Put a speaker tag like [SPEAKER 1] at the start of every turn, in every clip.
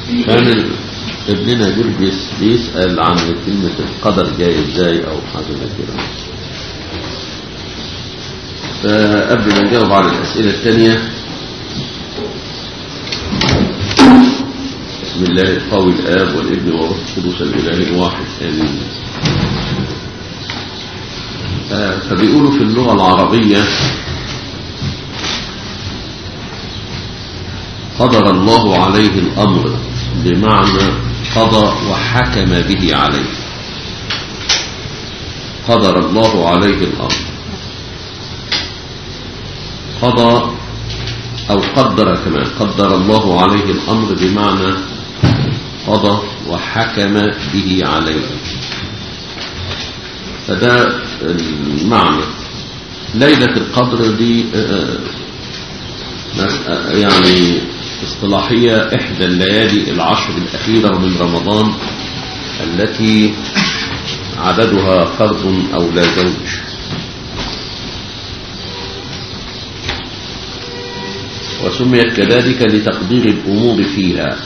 [SPEAKER 1] كان ابننا جرجس بيسأل عن كلمة القدر جاي ازاي او حاجة زي كده فقبل ما نجاوب على الأسئلة الثانية بسم الله القوي الآب والابن والروح القدس الإله الواحد آمين آه، فبيقولوا في اللغة العربية قدر الله عليه الأمر بمعنى قضى وحكم به عليه قدر الله عليه الأمر قضى أو قدر كمان قدر الله عليه الأمر بمعنى قضى وحكم به عليه فده المعنى ليلة القدر دي آه، آه، يعني اصطلاحية إحدى الليالي العشر الأخيرة من رمضان التي عددها فرد أو لا زوج وسميت كذلك لتقدير الأمور فيها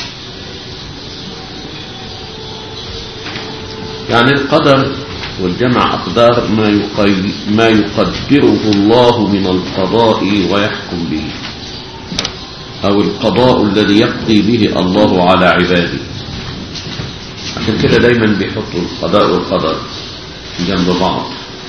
[SPEAKER 1] يعني القدر والجمع أقدار ما, يقي ما يقدره الله من القضاء ويحكم به أو القضاء الذي يقضي به الله على عباده عشان كده دايما بيحطوا القضاء والقدر جنب بعض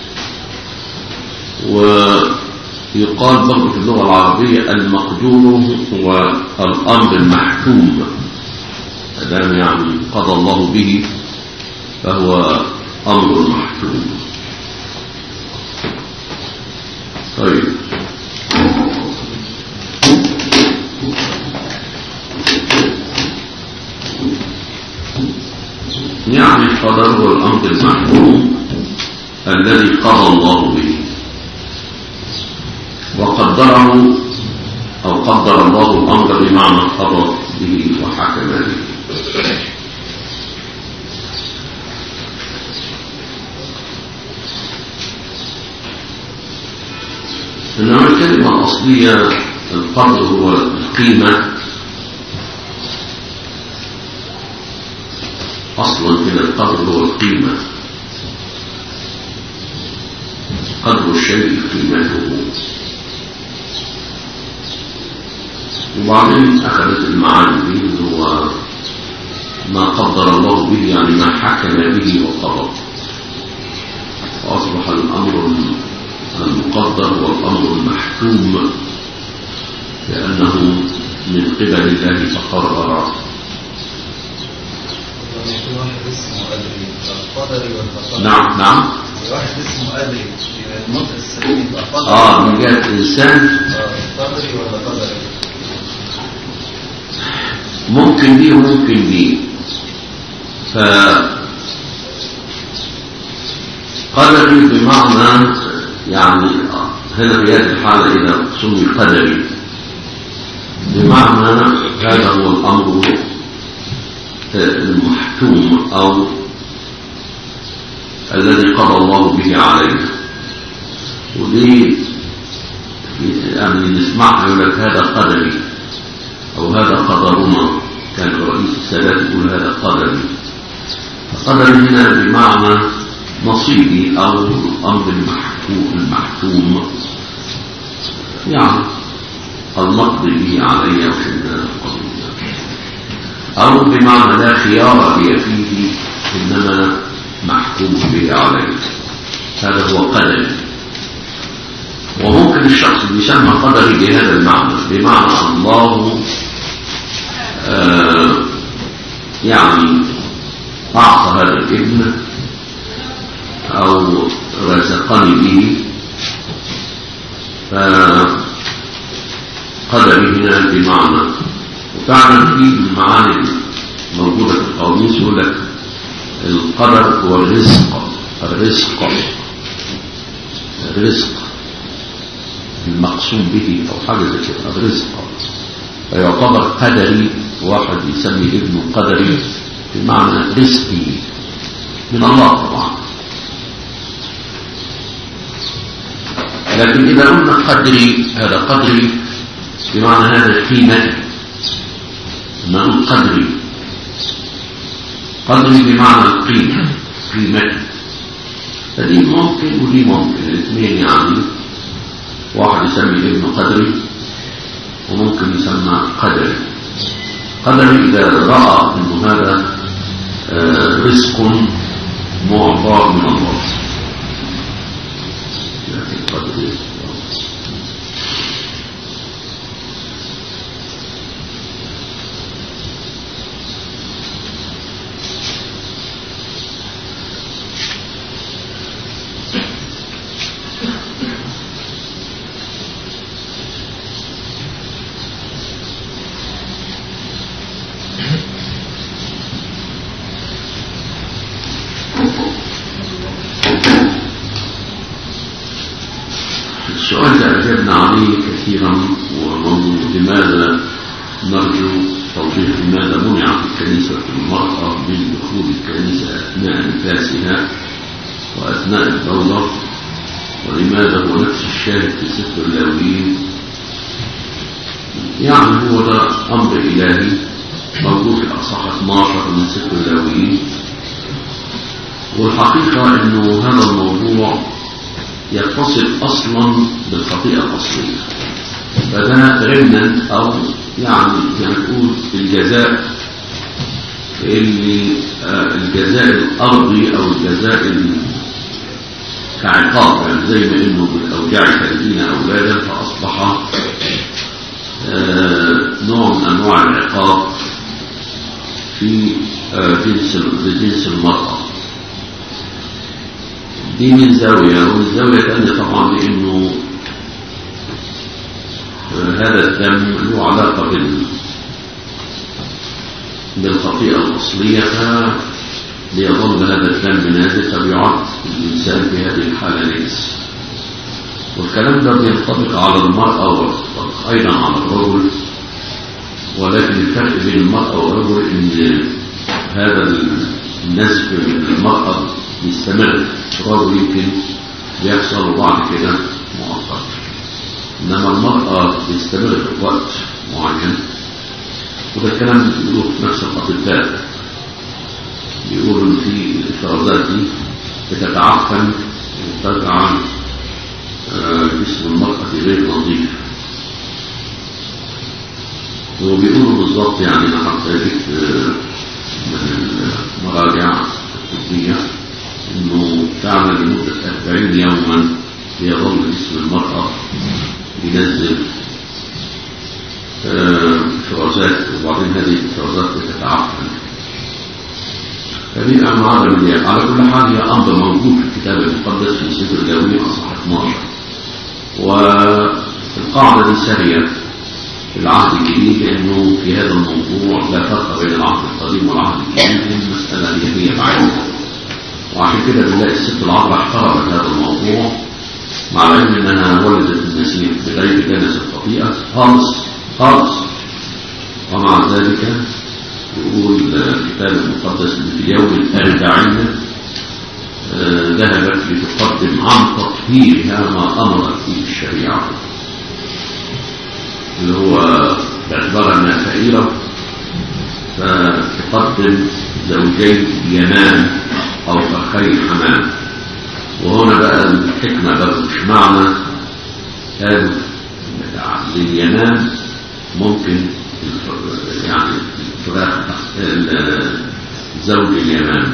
[SPEAKER 1] ويقال برضه في اللغة العربية المقدور هو الأمر المحكوم دام يعني قضى الله به فهو أمر محكوم طيب يعني القدر هو الأمر المحكوم الذي قضى الله به وقدره أو قدر الله الأمر بمعنى قضى به وحكم به إنما الكلمة الأصلية القدر هو القيمة أصلا كده القدر هو القيمة قدر الشيء قيمته وبعدين أخذت المعاني دي اللي هو ما قدر الله به يعني ما حكم به وقضى وأصبح الأمر المقدر والأمر المحكوم لأنه من قبل الله تقرر
[SPEAKER 2] في واحد اسمه أدري قدري ولا قدري
[SPEAKER 1] نعم نعم
[SPEAKER 2] في واحد اسمه أدري يبقى النطق السليم يبقى قدري
[SPEAKER 1] آه من جهة الإنسان
[SPEAKER 2] آه، قدري ولا قدري
[SPEAKER 1] ممكن دي وممكن دي ف قدري بمعنى يعني هنا في هذه الحالة إذا سمي قدري بمعنى هذا هو الأمر المحكوم أو الذي قضى الله به علينا ودي يعني نسمعها يقول لك هذا قدري أو هذا قدرنا كان رئيس السادات يقول هذا قدري قدري هنا بمعنى نصيبي أو الأمر المحكوم المحكوم يعني المقضي به علي وشدنا القضية أو بمعنى لا خيار لي فيه إنما محكوم به علي هذا هو قدري وممكن الشخص اللي يسمى قدري بهذا المعنى بمعنى الله آه يعني أعطى هذا الابن أو رزقني به فقدري هنا بمعنى وفعلا في المعاني موجودة في القواميس يقول لك القدر هو الرزق الرزق الرزق المقسوم به أو حاجة زي كده الرزق فيعتبر قدري واحد يسمي ابنه قدري بمعنى رزقي من الله طبعا لكن إذا قلنا قدري هذا قدري بمعنى هذا قيمتي نقول قدري قدري بمعنى القيمة قيمتي فدي ممكن ودي ممكن الاثنين يعني واحد يسمي ابنه قدري وممكن يسمى قدري قدري إذا رأى أنه هذا آه، رزق معطى من الله لكن قدري السؤال ده أجبنا عليه كثيرا ونظن لماذا نرجو توضيح لماذا منعت الكنيسة المرأة من دخول الكنيسة أثناء نفاسها وأثناء الدورة ولماذا هو نفس الشاهد في سفر اللاويين يعني هو ده أمر إلهي موجود في الأصحاح 12 من سفر اللاويين والحقيقة أنه هذا الموضوع يتصل أصلا بالخطيئة الأصلية فده رمنا أو يعني زي ما نقول الجزاء اللي آه، الجزاء الأرضي أو الجزاء ال- كعقاب يعني زي ما إنه بالأوجاع تأذين أولادا فأصبح آه، نوع من أنواع العقاب في آه، جنس لجنس المرأة دي من زاوية ومن زاوية ثانية طبعا لأنه آه، هذا الدم له علاقة بال بالخطيئة الأصلية فليظل هذا الدم نازل فبيعد الإنسان في هذه الحالة نجس والكلام ده بينطبق على المرأة وأيضا على الرجل ولكن الفرق بين المرأة والرجل إن هذا النزف للمرأة يستمر الرجل يمكن بيحصل وبعد كده مؤقت إنما المرأة بيستمر في وقت معين وده الكلام بيقولوه في نفس الأطباء بيقولوا إن في الإفرازات دي بتتعفن وتجعل آه، جسم المرأة غير نظيف وبيقولوا بالظبط يعني أنا حتى جبت آه، من المراجع الطبية إنه فعلا لمدة 40 يوما بيظل جسم المرأة ينزل آه، إفرازات وبعدين هذه الإفرازات بتتعفن فدي أنواع عمليات على كل حال هي أمر موجود في الكتاب المقدس في سفر اللاويين أصحاح 12 والقاعدة دي سارية في العهد الجديد لأنه في هذا الموضوع لا فرق بين العهد القديم والعهد الجديد لأن المسألة هي هي بعيدة وعشان كده بنلاقي الست العذراء احترمت هذا الموضوع مع العلم انها ولدت المسيح بغير جنس الخطيئة خالص خالص ومع ذلك يقول الكتاب المقدس ان في اليوم الأربعين آه، ذهبت لتقدم عن تطهيرها ما أمرت به الشريعة اللي هو باعتبارها انها فقيرة فتقدم زوجي يمان أو فخي حمام وهنا بقى الحكمة بقى مش معنى قالوا لليمان ممكن الف- يعني الفراخ ال- زوج اليمان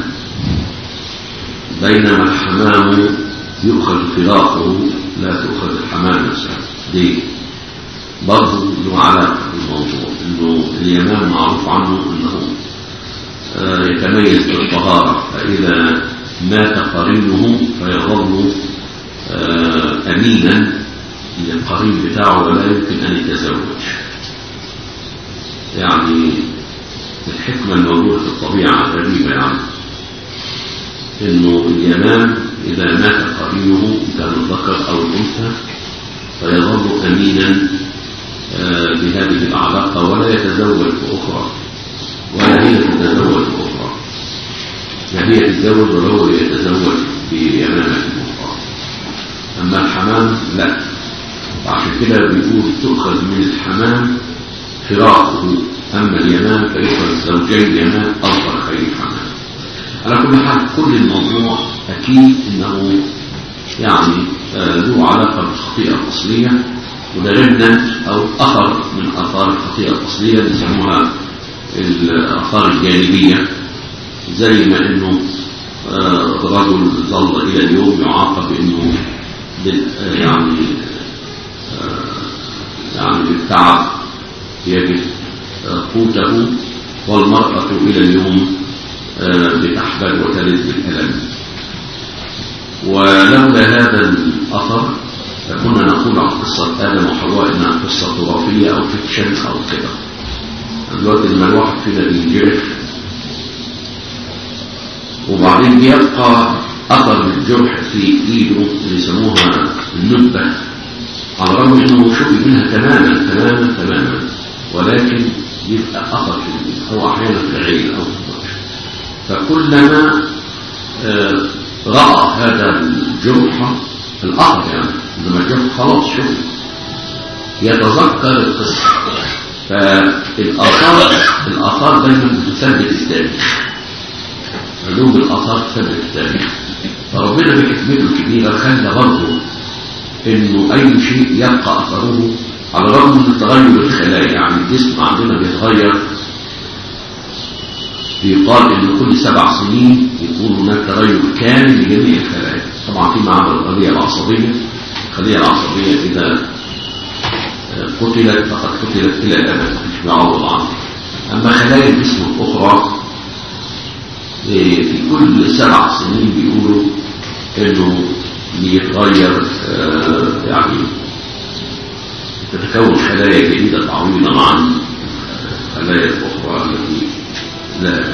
[SPEAKER 1] بينما الحمام يؤخذ فراقه لا تؤخذ الحمام نفسها ليه؟ برضه له علاقة بالموضوع انه اليمان معروف عنه انه آه، يتميز بالطهارة فإذا مات قرينه فيظل آه، أمينا للقرين بتاعه ولا يمكن أن يتزوج يعني الحكمة الموجودة في الطبيعة غريبة يعني إنه اليمام إذا مات قرينه كان الذكر أو الأنثى فيظل أمينا آه، بهذه العلاقة ولا يتزوج بأخرى ولا هي تتزوج بأخرى لا هي تتزوج ولا هو يتزوج بيمامة أخرى أما الحمام لا وعشان كده بيقول تؤخذ من الحمام فراقه أما اليمام فيخرج زوجين يمام أو فرخي حمام على كل حال كل الموضوع أكيد أنه يعني آه، له علاقة بالخطيئة الأصلية وده رمنت أو أثر من آثار الخطيئة الأصلية اللي يسموها الآثار الجانبية زي ما إنه آه، رجل ظل إلى اليوم يعاقب بإنه بال- آه، يعني آه، يعني بالتعب يجد آه، قوته والمرأة إلى اليوم آه، بتحبل وتلد بالألم ولولا هذا الأثر لكنا نقول عن قصة آدم وحواء إنها قصة خرافية أو فيكشن أو كده دلوقتي لما الواحد فينا بينجرح وبعدين بيبقى أثر الجرح في إيده اللي يسموها النبة على الرغم إنه شفي منها تماما تماما تماما ولكن يبقى أثر في الإيد أو أحيانا في العين أو في الوجه فكلما آه، رأى هذا الجرح الأثر يعني لما الجرح خلاص شفي يتذكر القصة فالآثار الآثار دايما بتثبت التاريخ علوم الآثار تثبت التاريخ فربنا بحكمته الكبيرة خلى برضه إنه أي شيء يبقى أثره على الرغم من تغير الخلايا يعني الجسم عندنا بيتغير يقال إن كل سبع سنين يكون هناك تغير كامل لجميع الخلايا طبعا فيما عدا الخلية العصبية الخلية العصبية إذا قتلت فقد قتلت إلى الأبد مش معوض عنها أما خلايا الجسم الأخرى إيه، في كل سبع سنين بيقولوا إنه بيتغير آه، يعني تتكون خلايا جديدة تعويضا عن الخلايا الأخرى التي لا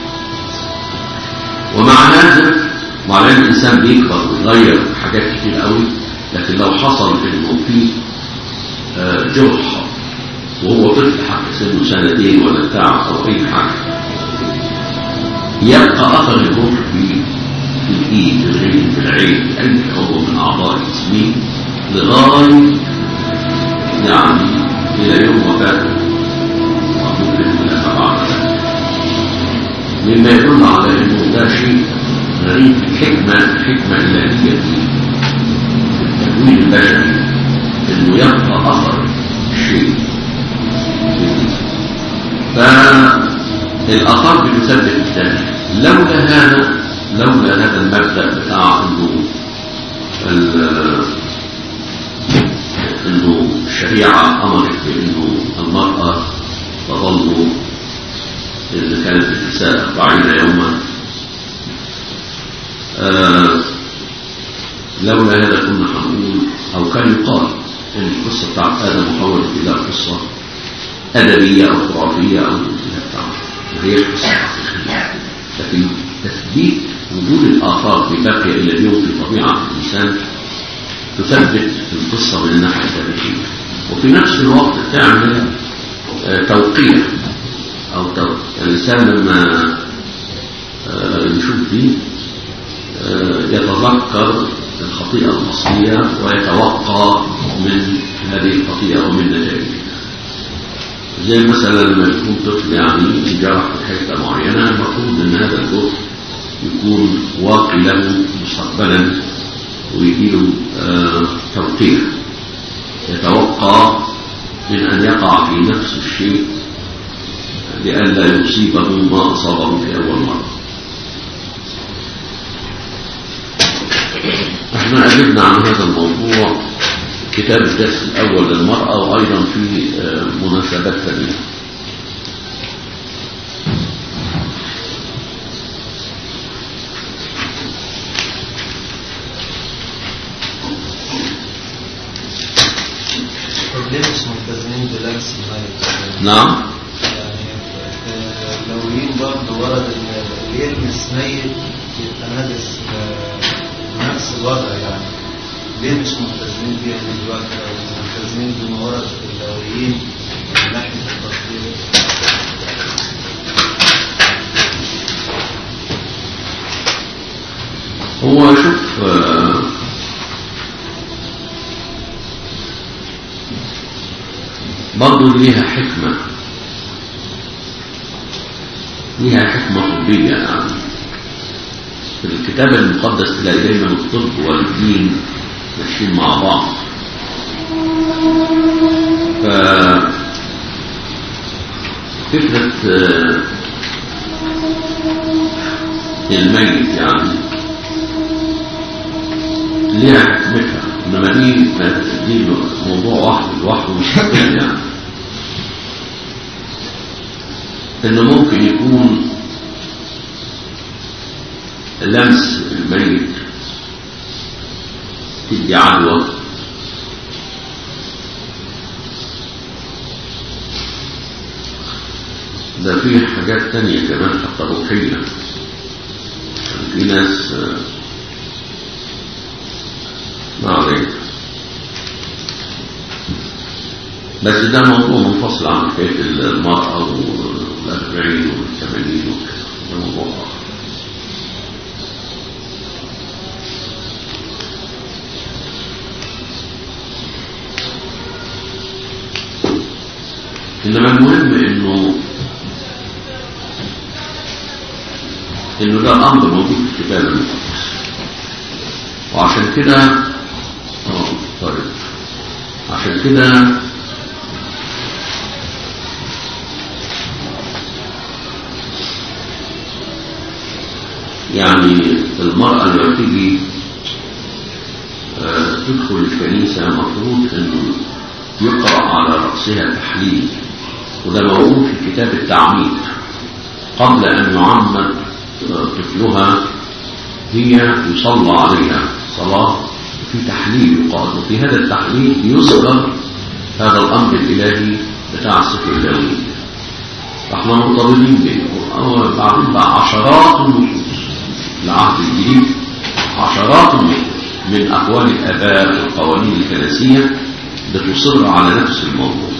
[SPEAKER 1] ومع هذا وعلى ان الانسان بيكبر ويغير حاجات كتير قوي لكن لو حصل انه في آه، جرح وهو طفل حتى سنه سنتين ولا بتاع او اي حاجه يبقى اثر الجرح في في الايد في العين في العين في اي عضو من اعضاء جسمه لغايه يعني الى يوم وفاته وممكن الى ما بعد ذلك مما يدل على انه ده شيء غريب حكمه حكمه الهيه في التكوين البشري انه يبقى اثر الشيء فالاثار بتثبت التاريخ لولا هذا لولا هذا المبدا بتاع انه ال- انه الشريعه امرت بانه المراه تظل إذا كانت النساء أربعين يوما آه لولا هذا كنا هنقول أو كان يقال إن القصة بتاعت آدم وحواء إلى قصة أدبية أو خرافية أو بتاع ما هيش قصة حقيقية لكن تثبيت وجود الآثار بباقية إلى اليوم في طبيعة الإنسان تثبت القصة من الناحية التاريخية وفي نفس الوقت تعمل آه توقيع أو تو... الإنسان لما آه، يشوف دي آه، يتذكر الخطيئة الأصلية ويتوقع من هذه الخطيئة ومن نتائجها زي مثلا لما يكون طفل يعني جرح في حتة معينة المفروض أن هذا الجرح يكون واقي له مستقبلا ويجيله آه، توقيع يتوقع من أن يقع في نفس الشيء لئلا يصيبه ما أصابه في أول مرة احنا أجبنا عن هذا الموضوع كتاب الدرس الأول للمرأة وأيضا في آه، مناسبات ثانية
[SPEAKER 2] طب ليه مش ملتزمين بلبس الميت؟
[SPEAKER 1] نعم
[SPEAKER 2] يعني آه، اللويين برضه ورد ان اللي يلمس ميت يبقى نجس آه، نفس الوضع يعني ليه مش ملتزمين بيها من دلوقتي او ملتزمين بما ورد في اللويين من ناحيه التطهير
[SPEAKER 1] هو شوف آه، برضه ليها حكمة ليها حكمة طبية يعني في الكتاب المقدس تلاقي دايما الطب والدين ماشيين مع بعض ف فكرة آه، الميت يعني ليها حكمتها انما دي دي موضوع واحد لوحده مستقل يعني انه ممكن يكون لمس الميت تدي عدوى ده في حاجات تانية كمان حتى روحية يعني في ناس آه، ما عليك بس ده موضوع منفصل عن حكاية المرأة والأربعين والثمانين وكذا ده موضوع آخر إنما المهم إنه إنه ده أمر موجود في الكتاب المقدس وعشان كده اه طيب عشان كده يعني المرأة لما تيجي آه، تدخل الكنيسة مفروض انه يقرأ على رأسها تحليل وده موجود في كتاب التعميد قبل أن يعمد آه، طفلها هي يصلى عليها صلاة في تحليل يقال وفي هذا التحليل يذكر هذا الأمر الإلهي بتاع السفر اللاوي فاحنا مرتبطين به وبعدين بقى عشرات النصوص العهد الجديد عشرات النصوص من أقوال الآباء والقوانين الكنسية بتصر على نفس الموضوع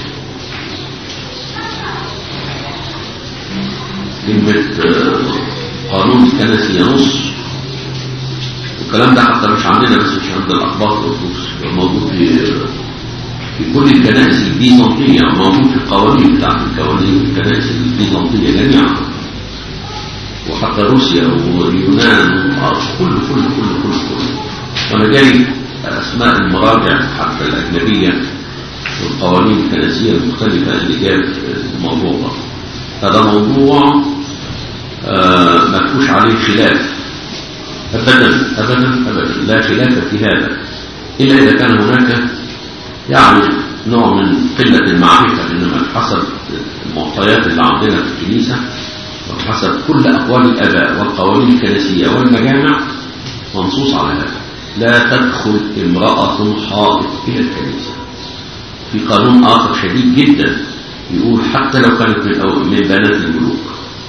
[SPEAKER 1] كلمة آه، قانون الكنسي ينص الكلام ده حتى مش عندنا بس مش عند الأخبار والدروس موجود في في كل الكنائس البيزنطية موجود في القوانين بتاعت القوانين الكنائس البيزنطية جميعا وحتى روسيا واليونان كل كل كل كل كل وانا جاي اسماء المراجع حتى الاجنبيه والقوانين الكنسيه المختلفه اللي جاءت في الموضوع ده هذا موضوع آه ما فيهوش عليه خلاف ابدا ابدا ابدا لا خلاف في هذا الا اذا كان هناك يعني نوع من قله المعرفه انما حسب المعطيات اللي عندنا في الكنيسه وحسب كل أقوال الآباء والقوانين الكنسية والمجامع منصوص على هذا لا تدخل امرأة حائض إلى الكنيسة في قانون آخر شديد جدا يقول حتى لو كانت من, أو من بنات الملوك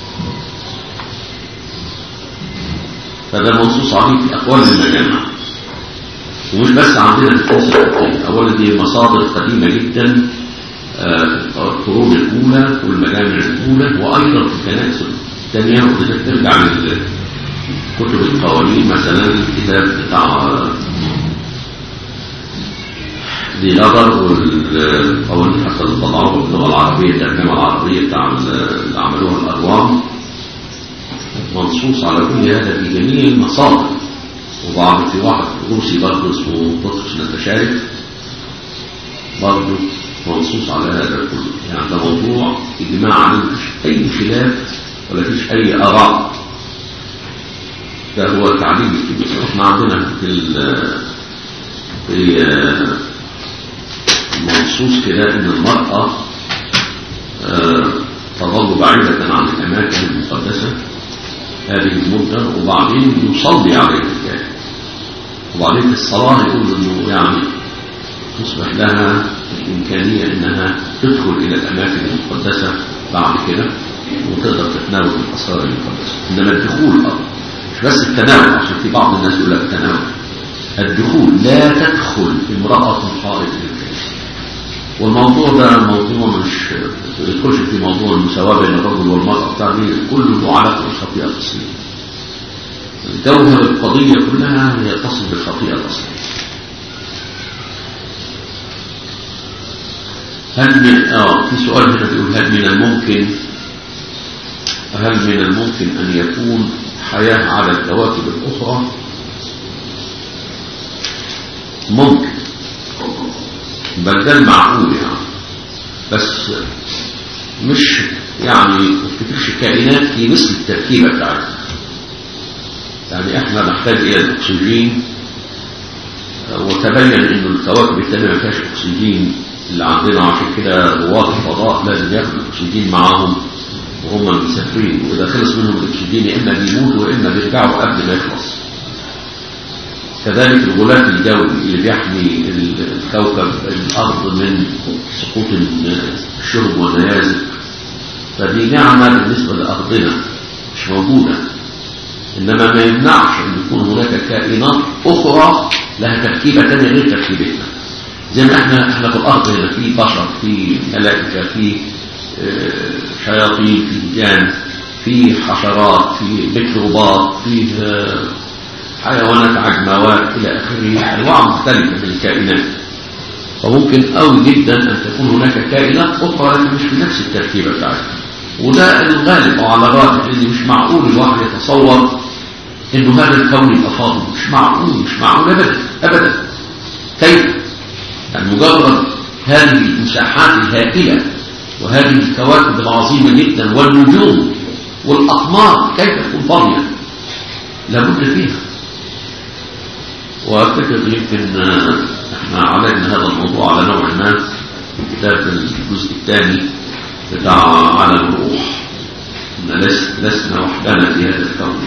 [SPEAKER 1] هذا منصوص عليه في أقوال المجامع ومش بس عندنا في الكنيسة القبطية أولا دي مصادر قديمة جدا القرون الأولى والمجامع الأولى وأيضا في الكنائس الثانية وإذا ترجع لكتب القوانين مثلا الكتاب بتاع دي نظر والقوانين حتى اللي طلعوها باللغة العربية الترجمة العربية بتاع اللي عملوها الأروام منصوص على كل هذا في جميع المصادر وبعض في واحد روسي برضه اسمه بطرس نتشارك برضه منصوص على هذا كله يعني ده موضوع إجماع عليه مفيش أي خلاف ولا فيش أي آراء ده هو تعليم الكنيسة احنا عندنا في في منصوص كده إن المرأة تظل بعيدة عن الأماكن المقدسة هذه المدة وبعدين يصلي عليها الكاهن وبعدين في الصلاة يقول إنه يعني تصبح لها الإمكانية إنها تدخل إلى الأماكن المقدسة بعد كده وتقدر تتناول الأسرار المقدسة إنما الدخول أرض مش بس التناول عشان في بعض الناس يقول لك تناول الدخول لا تدخل امرأة حائض للكنيسة والموضوع ده موضوع مش ما يدخلش في موضوع المساواة بين الرجل والمرأة بتاع دي كله له علاقة بالخطيئة الأصلية جوهر القضية كلها هي تصل بالخطيئة الأصلية هل من اه في سؤال هنا بيقول هل من الممكن هل من الممكن أن يكون حياة على الكواكب الأخرى ممكن بل ده المعقول يعني بس مش يعني ما تفتكرش كائنات في مثل التركيبة بتاعتنا يعني احنا نحتاج الى الاكسجين وتبين ان الكواكب التانية ما فيهاش اكسجين اللي عندنا عشان كده رواد الفضاء لازم ياخدوا الاكسجين معاهم وهم مسافرين واذا خلص منهم الاكسجين يا اما بيموتوا واما بيرجعوا قبل ما يخلص كذلك الغلاف الجوي اللي بيحمي الكوكب الارض من سقوط الشرب والنيازك فدي نعمه بالنسبه لارضنا مش موجوده انما ما يمنعش ان يكون هناك كائنات اخرى لها تركيبه ثانيه غير تركيبتنا زي ما احنا احنا في الارض هنا في بشر في ملائكه في شياطين في جان في حشرات في ميكروبات في حيوانات عجموات الى اخره انواع مختلفه من الكائنات فممكن قوي جدا ان تكون هناك كائنات اخرى لكن مش بنفس التركيبه بتاعتها وده الغالب وعلى الراجح لان مش معقول الواحد يتصور انه هذا الكون يبقى فاضي مش معقول مش معقول ابدا ابدا كيف يعني مجرد هذه المساحات الهائله وهذه الكواكب العظيمه جدا والنجوم والاقمار كيف تكون فاضيه لابد فيها وافتكر يمكن احنا عالجنا هذا الموضوع على نوع ما في كتاب الجزء الثاني بتاع عالم الروح ان لسنا وحدنا في هذا الكون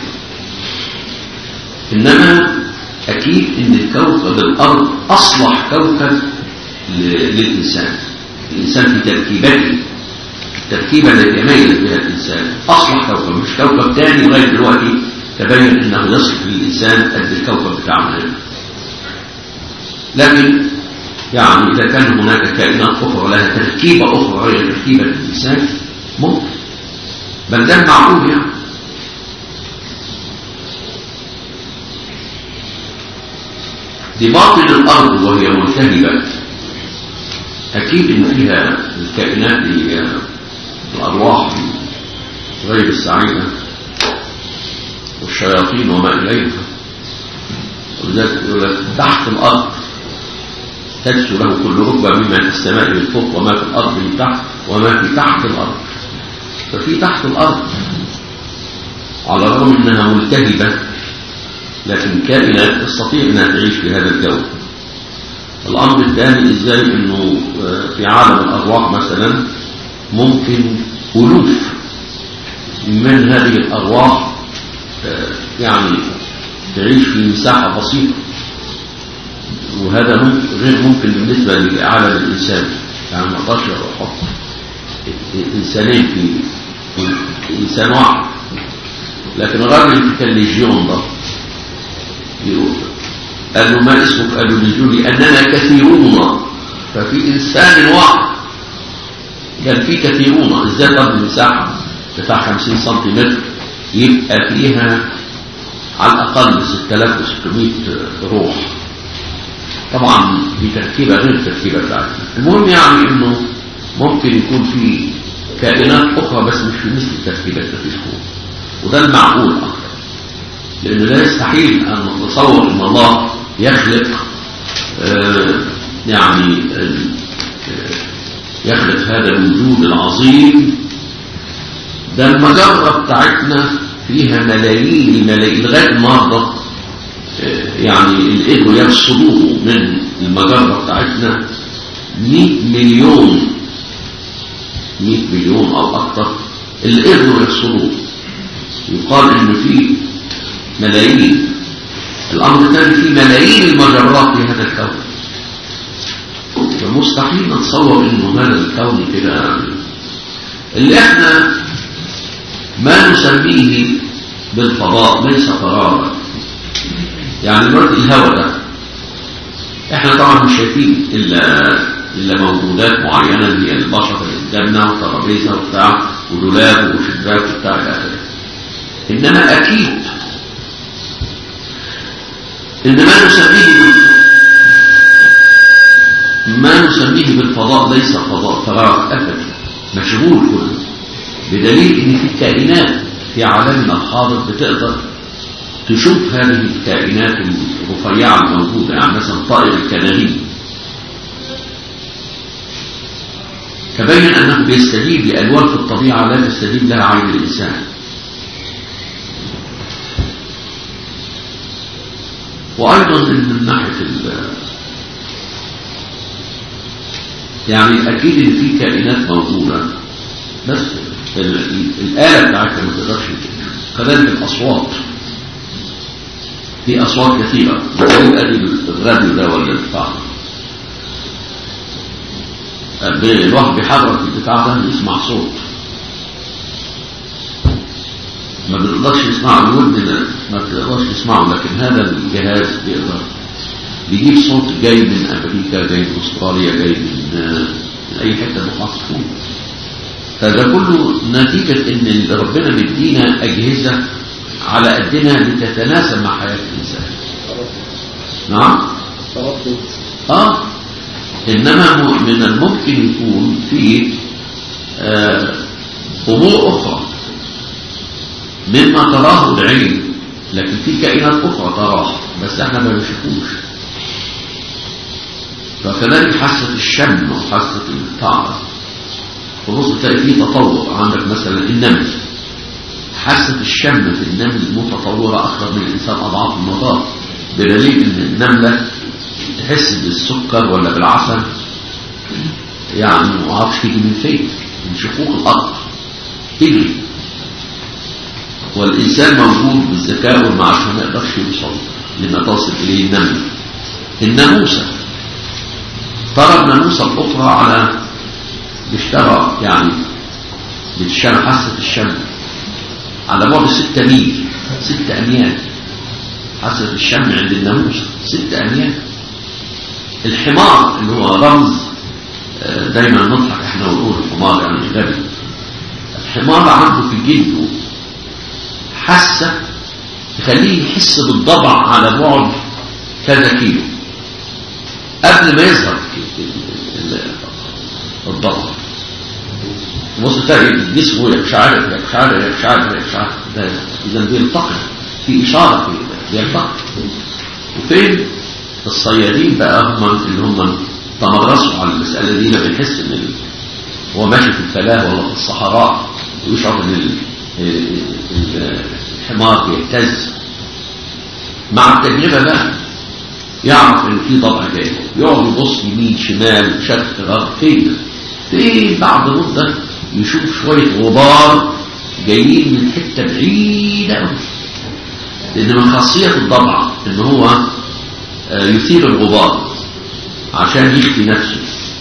[SPEAKER 1] انما اكيد ان الكوكب الارض اصلح كوكب للانسان الانسان في تركيبته التركيبه التي يميز بها الانسان اصلح كوكب مش كوكب ثاني لغايه دلوقتي تبين انه يصلح للانسان قد الكوكب بتاعنا هنا لكن يعني اذا كان هناك كائنات اخرى لها تركيبه اخرى غير تركيبه الانسان ممكن بل ده معقول يعني في باطن الارض وهي ملتهبه اكيد ان فيها الكائنات اللي هي الارواح غير السعيده والشياطين وما اليها ولذلك يقول لك تحت الارض تجسو له كل ركبه مما في السماء من فوق وما في الارض من تحت وما في تحت الارض ففي تحت الارض على الرغم انها ملتهبه لكن كائنات تستطيع انها تعيش في هذا الجو الامر الثاني ازاي انه في عالم الارواح مثلا ممكن الوف من هذه الارواح يعني تعيش في مساحه بسيطه وهذا غير ممكن بالنسبه لعالم الانسان يعني ما اقدرش احط انسانين في, في انسان واحد لكن الراجل اللي كان ليجيون ده يقول قال له ما اسمك قالوا لجولي أننا كثيرون ففي إنسان واحد قال في كثيرون ازاي طب المساحة بتاع 50 سنتيمتر يبقى فيها على الأقل 6600 روح طبعا دي تركيبة غير التركيبة بتاعتنا المهم يعني انه ممكن يكون في كائنات أخرى بس مش في مثل التركيبة اللي في الكون وده المعقول أكثر لأنه لا يستحيل أن نتصور أن الله يخلق آه يعني آه يخلق هذا الوجود العظيم ده المجرة بتاعتنا فيها ملايين الملايين لغاية النهارده آه يعني اللي قدروا يرصدوه من المجرة بتاعتنا 100 مليون 100 مليون أو أكثر اللي قدروا يرصدوه يقال إنه في ملايين الأمر الثاني في ملايين المجرات في هذا الكون فمستحيل نتصور انه هذا الكون كده يعني اللي احنا ما نسميه بالفضاء ليس فراغا يعني دلوقتي الهواء ده احنا طبعا مش شايفين الا الا موجودات معينه اللي هي البشر اللي قدامنا وترابيزه وبتاع ودولاب وشباك وبتاع الى اخره انما اكيد ان ما نسميه ما نسميه بالفضاء ليس فضاء فراغ ابدا مشغول كله بدليل ان في كائنات في عالمنا الحاضر بتقدر تشوف هذه الكائنات الرفيعة الموجودة يعني مثلا طائر الكناري تبين أنه بيستجيب لألوان في الطبيعة لا تستجيب لها عين الإنسان وأيضا من ناحية ال يعني أكيد إن في كائنات موجودة بس ال- الآلة بتاعتها ما تقدرش كذلك الأصوات في أصوات كثيرة بدليل أدي الراديو ده ولا البتاع ده. الواحد بيحرك البتاع ده يسمع صوت ما بنقدرش نسمعه الودن ده ما بتقدرش تسمعه لكن هذا الجهاز بيقدر بيجيب صوت جاي من امريكا جاي من استراليا جاي من آه، من اي حته محافظ فده كله نتيجه ان ربنا مدينا اجهزه على قدنا لتتناسب مع حياه الانسان نعم
[SPEAKER 3] تردد
[SPEAKER 1] اه انما م- من الممكن يكون في آه، امور اخرى مما تراه العين لكن في كائنات اخرى تراها بس احنا ما بنشوفوش فكذلك حاسه الشم وحاسه الطعم تبص تلاقي في تطور عندك مثلا النمل حاسه الشم في النمل متطوره اكثر من الانسان اضعاف المرات بدليل ان النمله تحس بالسكر ولا بالعسل يعني ما اعرفش تيجي من فين من شقوق الارض تجري والانسان موجود بالذكاء والمعرفه ما يقدرش يوصل لما تصل اليه النمله الناموسه ترى الناموسه الاخرى على بيشتغل يعني بتشتغل حاسه الشم على بعد ستة ميل ستة اميال حاسه الشم عند الناموسه ستة اميال الحمار اللي هو رمز آه، دايما نضحك احنا ونقول الحمار يعني غبي الحمار عنده في جلده حاسه تخليه يحس بالضبع على بعد كذا كيلو قبل ما يظهر ال- ال- الضبع بص تلاقي جسمه يقشعر يقشعر يقشعر يقشعر ده اذا بيلتقط في اشاره في بيلتقط وفين الصيادين بقى هم اللي هم تمرسوا على المسألة دي لما يحس ان ال- هو ماشي في الفلاة ولا في الصحراء ويشعر ان ال- ال- الحمار بيهتز مع التجربة بقى يعرف ان في ضبع جاي يقعد يبص يمين شمال شرق غرب فين فين بعد مدة يشوف شوية غبار جايين من حتة بعيدة أوي لأن من خاصية الضبع إن هو آه، يثير الغبار عشان يخفي نفسه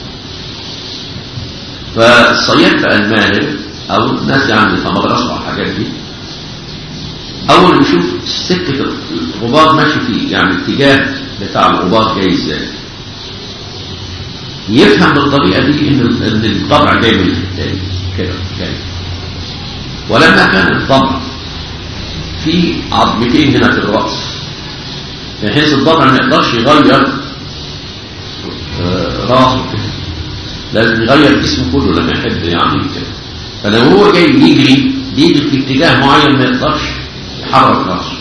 [SPEAKER 1] فالصياد بقى الماهر او الناس يعني اللي تمرسوا على الحاجات دي اول ما يشوف سكه الغبار ماشي فيه يعني الاتجاه بتاع الغبار جاي ازاي يفهم بالطريقه دي ان ان الضبع جاي من الحته دي كده جاي ولما كان الضبع في عظمتين هنا في الراس بحيث الضبع ما يقدرش يغير آه، راسه كده لازم يغير جسمه كله لما يحب يعني كده فلو هو جاي يجري بيجري في اتجاه معين ما يقدرش يحرك راسه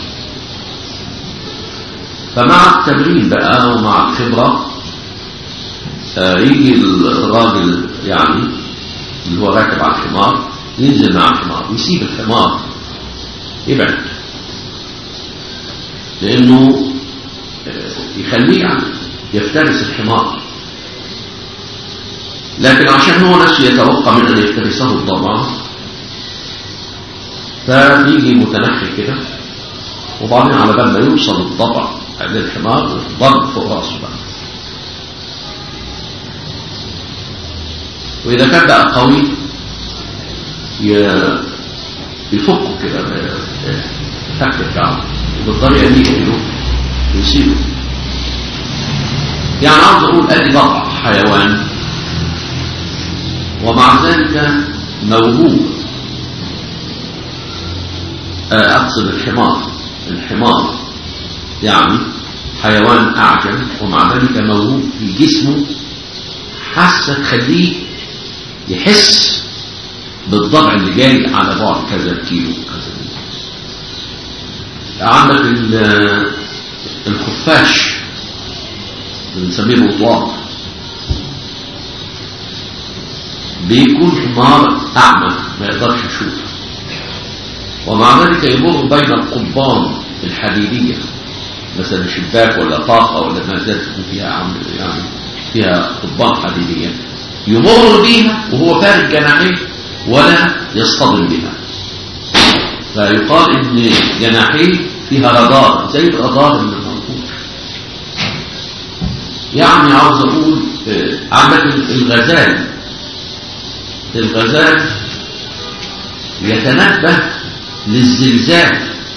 [SPEAKER 1] فمع التمرين بقى ومع الخبرة آه، يجي الراجل يعني اللي هو راكب على الحمار ينزل مع الحمار ويسيب الحمار يبعد لأنه آه، يخليه يعني يفترس الحمار لكن عشان هو نفسه يتوقع من أن يفترسه الضبع فبيجي متنحي كده وبعدين على بال ما يوصل الضبع للحمار ضرب فوق راسه بقى وإذا كان بقى قوي ي- يفكه كده الفك بتاعه وبالطريقة دي يقتله ويسيبه يعني عاوز أقول أدي ضبع حيوان ومع ذلك موهوب آه، أقصد الحمار الحمار يعني حيوان أعجم ومع ذلك موهوب في جسمه حاسة تخليه يحس بالضبع اللي جاي على بعد كذا كيلو كذا عندك ال- الخفاش بنسميه الوطواط بيكون حمار أعمى ما يقدرش يشوف ومع ذلك يمر بين القضبان الحديدية مثلا شباك ولا طاقة ولا ما زالت تكون فيها عم يعني فيها قضبان حديدية يمر بيها وهو فارق جناحيه ولا يصطدم بها فيقال ان جناحيه فيها رادار زي الرادار اللي موجود يعني عاوز اقول آه، عندك الغزال الغزال يتنبه للزلزال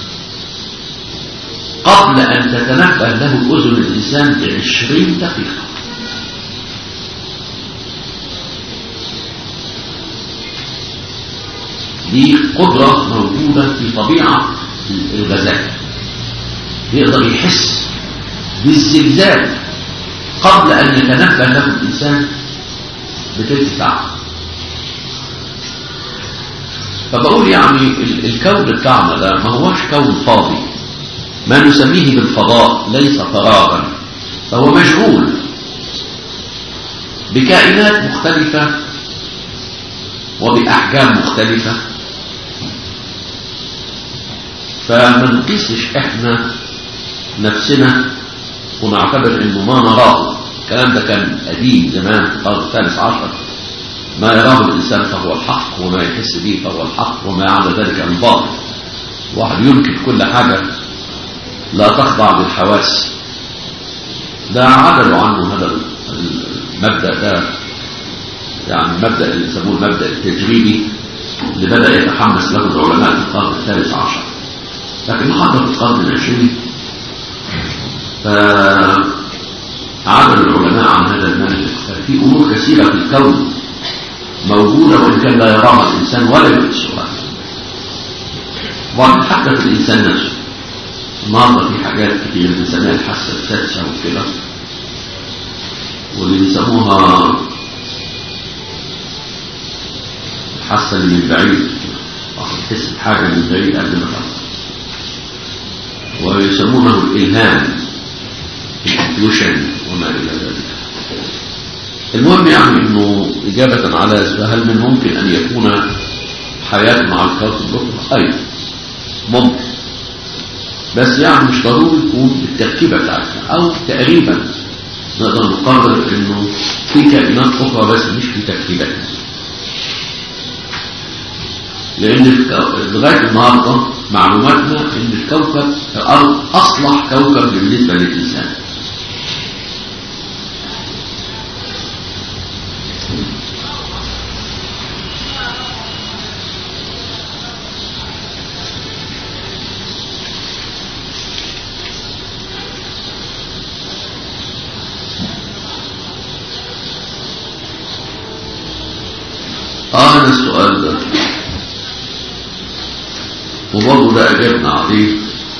[SPEAKER 1] قبل أن تتنبه له أذن الإنسان بعشرين دقيقة دي قدرة موجودة في طبيعة الغزال يقدر يحس بالزلزال قبل أن يتنبه له الإنسان بتلك ساعة فبقول يعني ال- الكون بتاعنا ده ما هوش كون فاضي ما نسميه بالفضاء ليس فراغا فهو مشغول بكائنات مختلفة وبأحجام مختلفة فما نقيسش احنا نفسنا ونعتبر انه ما نراه الكلام ده كان قديم زمان في القرن الثالث عشر ما يراه الإنسان فهو الحق وما يحس به فهو الحق وما على ذلك الباطل واحد ينكر كل حاجة لا تخضع للحواس ده عدلوا عنه هذا المبدأ ده يعني المبدأ اللي يسموه المبدأ التجريبي اللي بدأ يتحمس له العلماء في القرن الثالث عشر لكن حصل في القرن العشرين فعدل العلماء عن هذا المنهج ففي أمور كثيرة في الكون موجودة وإن كان لا يراها الإنسان ولا يحسها وبعدين حتى في الإنسان نفسه النهارده في حاجات كتير بنسميها الحاسة السادسة وكده واللي بيسموها الحاسة اللي من بعيد واحد تحس بحاجة من بعيد قبل ما تعرف ويسمونه الإلهام الانتويشن وما إلى ذلك المهم يعني انه اجابة على هل من ممكن ان يكون حياة مع الكوكب الاخرى ايوه ممكن بس يعني مش ضروري يكون بالتركيبة بتاعتنا او تقريبا نقدر نقرر انه في كائنات اخرى بس مش في تركيبتنا لان الكو... لغاية النهاردة معلوماتنا ان الكوكب الارض اصلح كوكب بالنسبة للانسان آه أنا السؤال ده وبرضه ده أجبنا عليه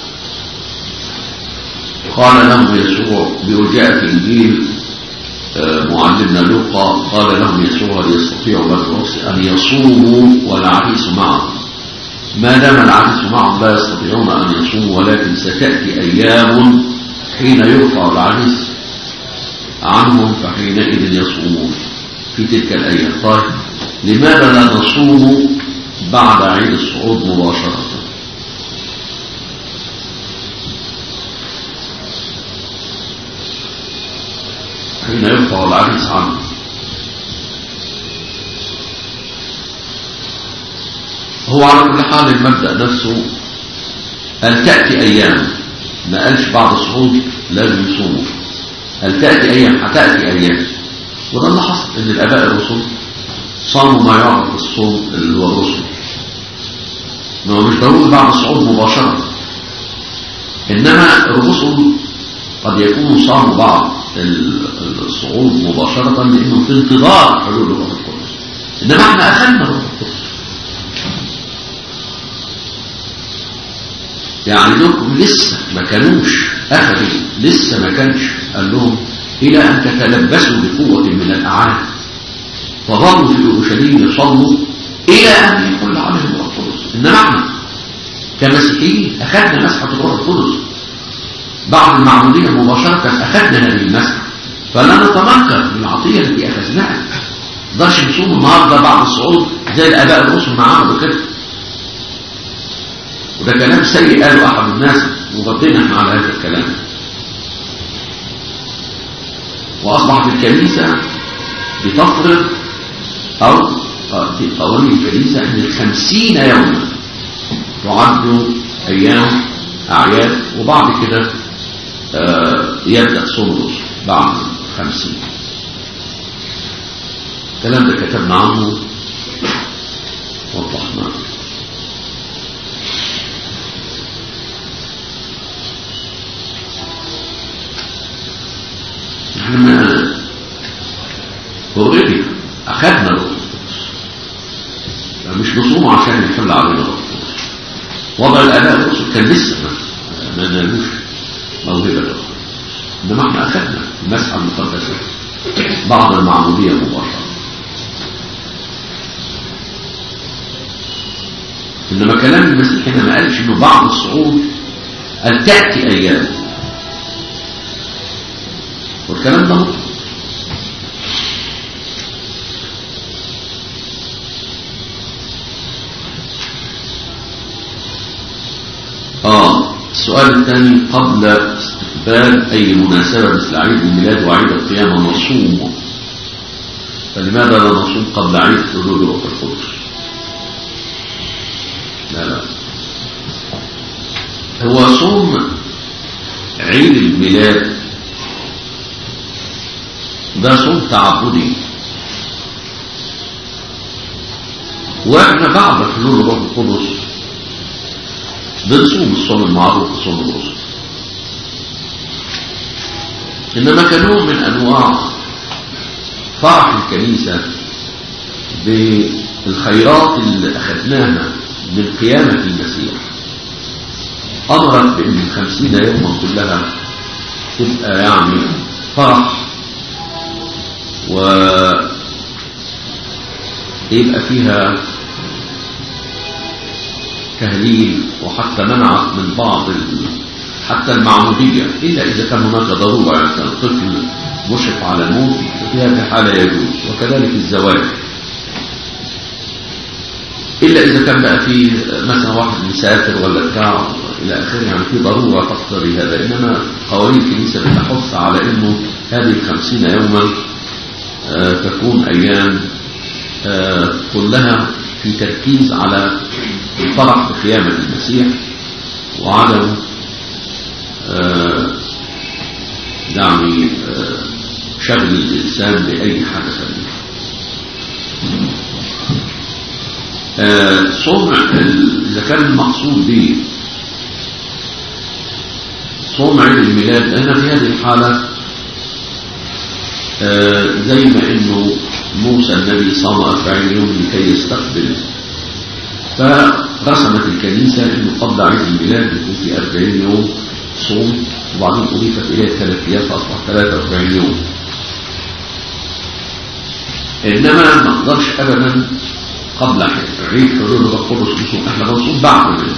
[SPEAKER 1] قال لهم يسوع بيرجع في إنجيل آه، معلمنا لوقا قال لهم يسوع هل يستطيع الرأس أن يصوموا والعريس معهم ما دام العريس معهم لا يستطيعون أن يصوموا ولكن ستأتي أيام حين يرفع العريس عنهم فحينئذ يصومون في تلك الأيام طيب لماذا لا نصوم بعد عيد الصعود مباشرة حين يرفع العريس عنه هو على كل حال المبدأ نفسه أن تأتي أيام ما قالش بعد الصعود لازم يصوموا هل تأتي أيام هتأتي أيام وده اللي حصل إن الآباء الرسل صاموا ما يعرف بالصوم اللي هو الرسل ما هو مش ضروري بعد الصعود مباشرة إنما الرسل قد يكونوا صاموا بعد الصعود مباشرة لأنهم في انتظار حلول الروح القدس إنما احنا أخذنا الروح القدس يعني دول لسه ما كانوش أخذوا لسه ما كانش قال لهم إلى أن تتلبسوا بقوة من الأعالي فظلوا في أورشليم يصلوا إلى أن يحل عليهم الروح القدس إنما احنا كمسيحيين أخذنا مسحة الروح القدس بعد المعمودية مباشرة أخذنا هذه المسحة فلا نتنكر بالعطية التي أخذناها نقدرش نصوم النهارده بعد الصعود زي الآباء الرسل ما عملوا كده وده كلام سيء قاله أحد الناس وردينا احنا على هذا الكلام وأصبحت الكنيسة بتفرض أو في قوانين الكنيسة أن الخمسين يوما تعد أيام أعياد وبعد كده آه، يبدأ صوم الرسل بعد خمسين الكلام ده كتبنا عنه وضحناه احنا ما اوريدي اخذنا الروح القدس مش نصوم عشان يحل علينا الروح القدس وضع الاباء الرسل كان لسه ما ما نالوش موهبه الروح القدس انما احنا اخذنا المسحه المقدسه بعد المعموديه مباشره انما كلام المسيح هنا ما قالش انه بعد الصعود ان تاتي ايام والكلام ده مطلق اه السؤال الثاني قبل استقبال اي مناسبة مثل عيد الميلاد وعيد القيامة نصوم فلماذا لا نصوم قبل عيد حلول روح القدس لا لا هو صوم عيد الميلاد ده صوم تعبدي واحنا بعد حلول الروح القدس بنصوم الصوم المعروف بصوم الرسل انما كنوع من انواع فرح الكنيسه بالخيرات اللي اخذناها من قيامه المسيح امرت بان الخمسين يوما كلها تبقى يعني فرح و يبقى فيها تهليل وحتى منعت من بعض ال... حتى المعمودية إلا إذا كان هناك ضرورة يعني كان الطفل مشرف على الموت في هذه الحالة يجوز وكذلك الزواج إلا إذا كان بقى في مثلا واحد مسافر ولا بتاع إلى آخره يعني في ضرورة تقتضي هذا إنما قوانين الكنيسة بتحث على إنه هذه الخمسين يوما آه تكون أيام آه كلها في تركيز على الفرح بقيامة المسيح وعدم آه يعني آه شغل الإنسان بأي حاجة ثانية آه صوم إذا كان المقصود به صوم عيد الميلاد لأن في هذه الحالة زي ما إنه موسى النبي صام أربعين يوم لكي يستقبل فرسمت الكنيسة انه قبل عيد الميلاد يكون في 40 يوم صوم وبعدين اضيفت اليه ثلاث ايام فاصبح 43 يوم انما ما نقدرش ابدا قبل عيد حلول الروح القدس نصوم احنا بنصوم بعد منه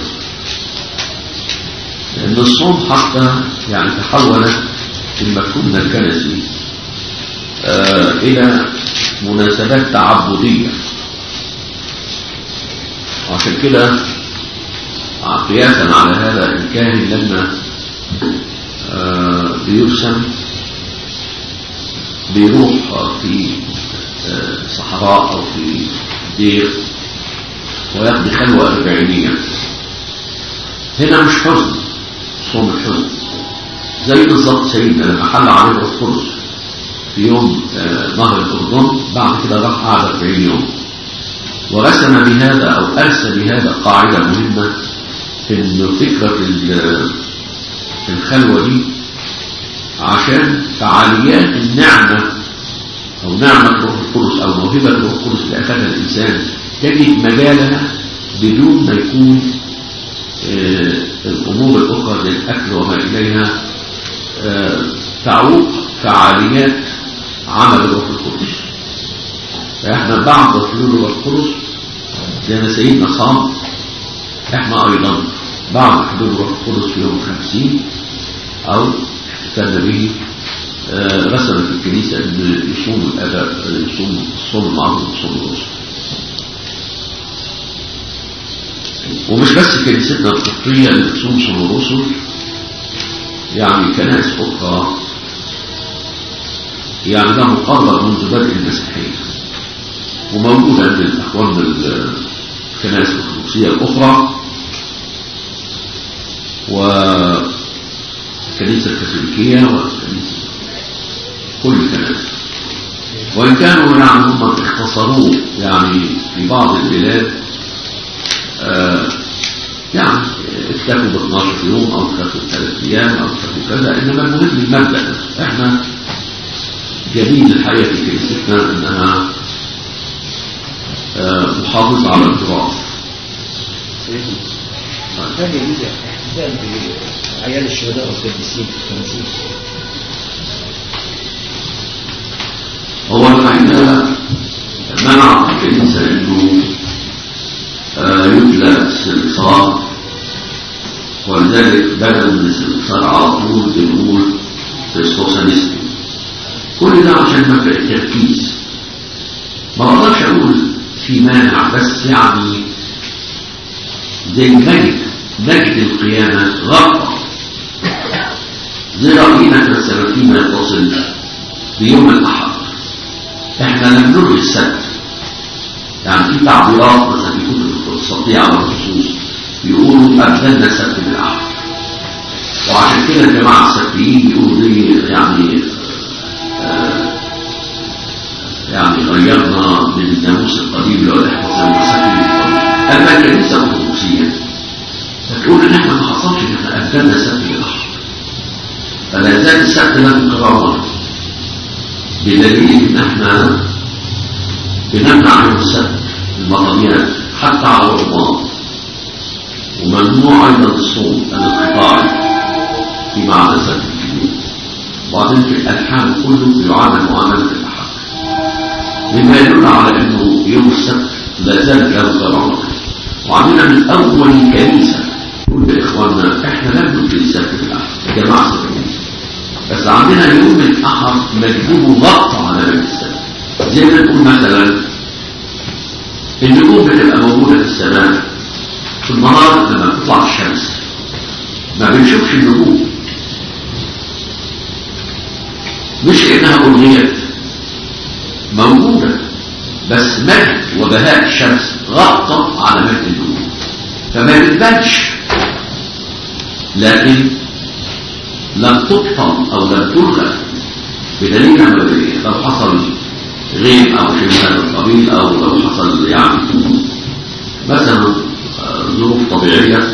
[SPEAKER 1] لان الصوم حتى يعني تحول في المفهوم الكنسي آه الى مناسبات تعبديه وعشان كده قياسا على هذا الكاهن لما آه بيرسم بيروح في آه صحراء او في دير ويقضي خلوة أربعينية هنا مش حزن صوم الحزن زي بالظبط سيدنا لما حل عليه الروح القدس في يوم آه نهر الأردن بعد كده راح قعد 40 يوم ورسم بهذا أو أرسى بهذا قاعدة مهمة إن فكرة الخلوة دي عشان فعاليات النعمة أو نعمة روح القدس أو موهبة روح القدس اللي أخذها الإنسان تجد مجالها بدون ما يكون آه الأمور الأخرى زي الأكل وما إليها آه تعوق فعاليات عمل روح القدس فإحنا بعد حلول الروح القدس زي ما سيدنا صام احنا ايضا بعد حضور روح القدس في يوم الخمسين او احتفلنا به آه، رسمت الكنيسة ان يصوم الاباء يصوم الصوم المعروف وصوم الرسل ومش بس كنيستنا القبطية اللي بتصوم صوم الرسل يعني كنائس أخرى يعني ده مقرر منذ بدء المسيحية وموجود عند الأخوان الكنائس الأرثوذكسية الأخرى والكنيسة الكاثوليكية والكنيسة كل الكنائس وإن كانوا يعني هم اختصروه يعني في بعض البلاد آه يعني اكتفوا ب 12 يوم او اكتفوا بثلاث ايام او اكتفوا كذا انما المهم المبدا نفسه احنا جميل الحقيقه في كنيستنا انها آه محافظه على التراث
[SPEAKER 3] هل يجوز احتفال بأعياد الشهداء والقديسين في الخمسين؟
[SPEAKER 1] هو الحقيقه منع الكنيسه انه آه يتلى السنصار ولذلك بدأوا من السنصار على طول بنقول كريستوسانيستي كل ده عشان مبدأ التركيز ما اقدرش اقول في مانع بس يعني زي مجد مجد القيامة غلطة زي رأينا مثلا فيما يتصل بيوم الأحد احنا لم نلغي السبت يعني في تعبيرات مثلا في كتب القدسية على الخصوص يقولوا أبدلنا السبت بالأحد وعشان كده الجماعة السبتيين بيقولوا دي يعني آه يعني غيرنا من الناموس القديم اللي هو احنا زي السبت أما الكنيسة الأرثوذكسية فتقول إن احنا ما حصلش إن احنا أبدلنا السبت بالأحد فلا زال السبت له كرامة بدليل إن احنا بنمنع يوم السبت المطميات حتى على الرمضان وممنوع ايضا الصوم الانقطاعي في معبد سبت الكبير وبعدين في الالحان كله يعامل معامله الاحد مما يدل على انه يوم السبت لا زالت له كرامه وعندنا من اول الكنيسه كل اخواننا احنا لم نلغي السبت في الاحد يا جماعه الكنيسه بس عندنا يوم الاحد مجبوب ضغط على باب السبت زي ما نقول مثلا النجوم بتبقى موجودة في السماء في النهار لما بتطلع الشمس ما بنشوفش النجوم مش لانها أغنيت موجودة بس مجد وبهاء الشمس غطى على مجد النجوم فما بتبانش لكن لم تبطل او لم تلغى بدليل لو حصل غيب او شيء من هذا القبيل او لو حصل يعني مثلا ظروف طبيعية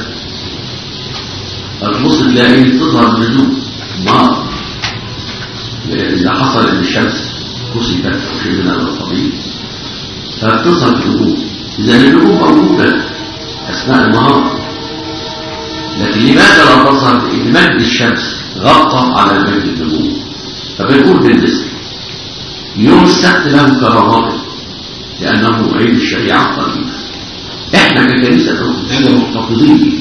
[SPEAKER 1] تبص تلاقي تظهر النجوم نار إذا حصل إن الشمس كسفت أو شيء من هذا القبيل فبتظهر النجوم إذا النجوم موجودة أثناء النهار لكن لماذا لا تظهر إن مجد الشمس غطى على مجد النجوم فبنقول بالنسبة يوم السبت له كرامته لأنه عيد الشريعة القديمة احنا ككنيسة أرثوذكسية محتفظين به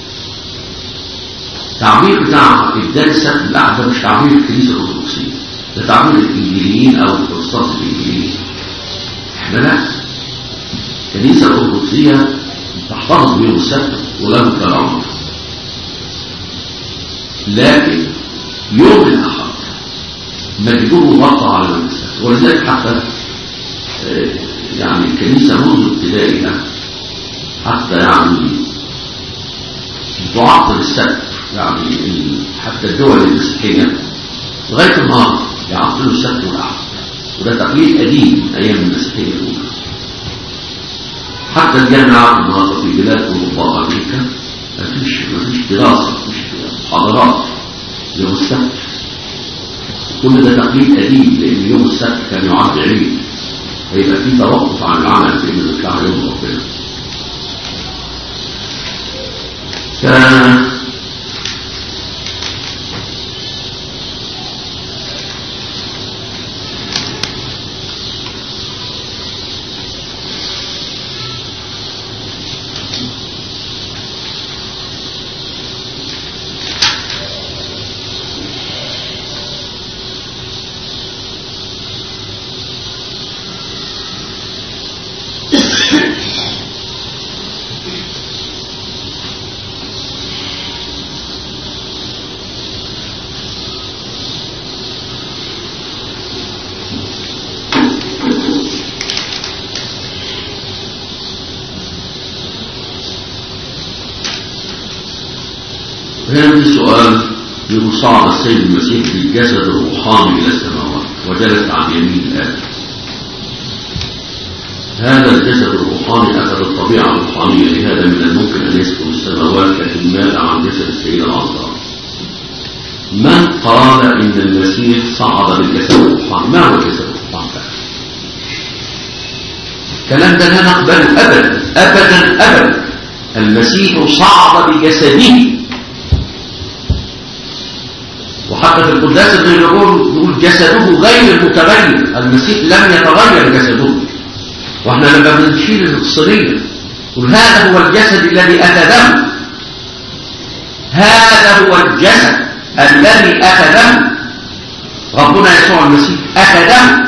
[SPEAKER 1] التعبير بتاع إبدال السبت الأحد ده مش تعبير الكنيسة الأرثوذكسية ده تعبير الإنجيليين أو البروتستانت الإنجيليين احنا لا الكنيسة الأرثوذكسية تحتفظ بيوم السبت وله كرامته لكن يوم الأحد مجبور غطى على يوم السبت ولذلك حتى يعني الكنيسة منذ ابتدائها حتى يعني تعطل السبت يعني حتى الدول المسيحية لغاية النهار يعطلوا السبت والأحد وده تقليد قديم من أيام المسيحية الأولى حتى الجامعة النهارده في بلاد أوروبا وأمريكا مفيش مفيش دراسة مفيش محاضرات يوم السبت كل ده تقليد قديم لأن يوم السبت كان يعد عيد هيبقى في توقف عن العمل في إنه يطلع يوم ربنا ف هنا في سؤال يقول صعد السيد المسيح بالجسد الروحاني إلى السماوات وجلس عن يمين الآب هذا الجسد الروحاني أخذ الطبيعة الروحانية لهذا من الممكن أن يسكن السماوات لكن ماذا عن جسد السيدة العذراء من قال إن المسيح صعد بالجسد الروحاني ما هو الجسد الروحاني ده؟ الكلام ده لا نقبله أبدا أبدا أبدا المسيح صعد بجسده وحتى في القداس ابن الرجل يقول جسده غير المتغير المسيح لم يتغير جسده واحنا لما بنشيل الصينية نقول هذا هو الجسد الذي أخذه هذا هو الجسد الذي أخذه ربنا يسوع المسيح أخذه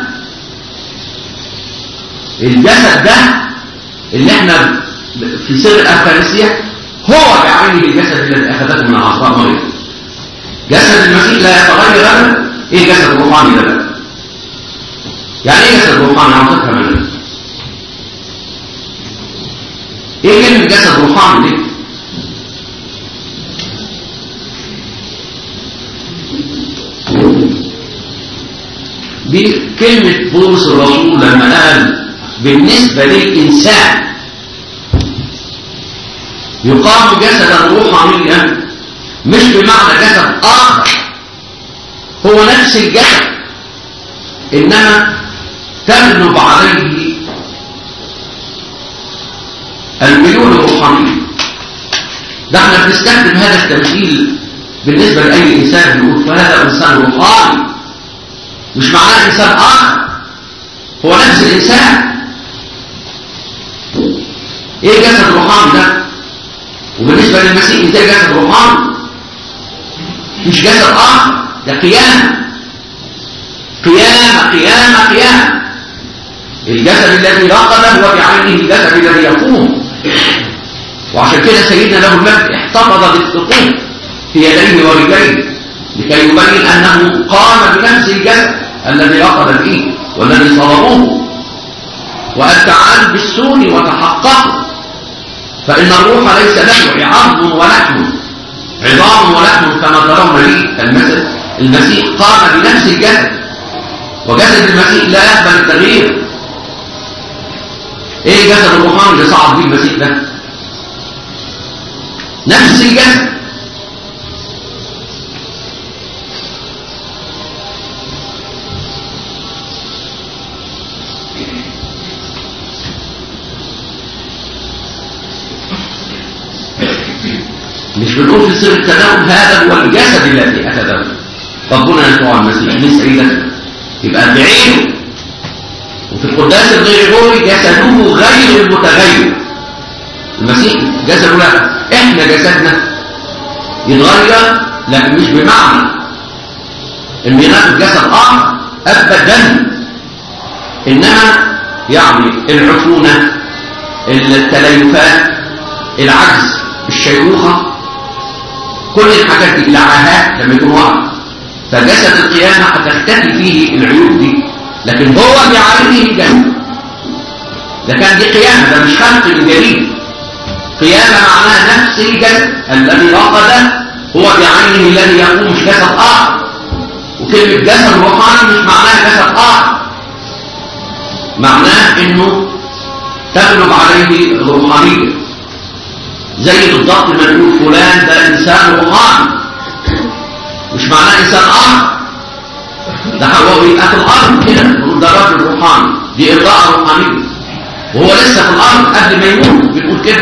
[SPEAKER 1] الجسد ده اللي احنا في سر الأفكارسية هو بعينه الجسد الذي أخذته من عذراء مريم جسد المسيح لا يتغير ابدا ايه جسد روحاني ده بقى يعني ايه جسد روحاني عاوز افهم انا ايه كلمه جسد روحاني دي دي كلمة بولس الرسول لما قال بالنسبة للإنسان يقام جسدا روحانيا مش بمعنى جسد آخر هو نفس الجسد إنما تغلب عليه الميول الروحانية ده احنا بنستخدم هذا التمثيل بالنسبة لأي إنسان بنقول فهذا إنسان روحاني مش معناه إنسان آخر هو نفس الإنسان إيه جسد روحاني ده وبالنسبة للمسيح إزاي جسد روحاني مش جسد آخر ده قيامة قيامة قيامة قيامة الجسد الذي رقد هو بعينه الجسد الذي يقوم وعشان كده سيدنا له المجد احتفظ بالسقوط في يديه ورجليه لكي يبين أنه قام بنفس الجسد الذي رقد فيه والذي صلبوه وقال تعالوا بالسون وتحققوا فإن الروح ليس له عظم ولحم عظام ولحم كما ترون لي المثل المسيح قام بنفس الجسد وجسد المسيح لا يقبل التغيير ايه الجسد الروحاني اللي صعد بيه المسيح ده نفس الجسد مش بنقول في سر التناول هذا هو الجسد الذي أخذه ربنا يسوع المسيح ليس أي جسد يبقى بعينه وفي القداس الغريغوري جسده غير المتغير المسيح جسده لا احنا جسدنا يتغير لكن مش بمعنى ان ينافس جسد اخر ابدا انما يعني العفونه التليفات العجز الشيخوخه كل الحاجات دي العاهات لما يكون واحد فجسد القيامه هتختفي فيه العيوب دي لكن هو بعينه جسد ده كان دي قيامه ده مش خلق من جديد قيامه معناها نفس الجسد الذي رقد هو بعينه الذي يقوم مش جسد اخر وكلمه جسد روحاني مش معناها جسد اخر معناه انه تغلب عليه الروحانيه زي بالضبط ما نقول فلان ده انسان روحاني مش معناه انسان اخر ده هو بيبقى في الارض كده بنقول ده راجل روحاني دي اضاءه روحانيه وهو لسه في الارض قبل ما يموت بنقول كده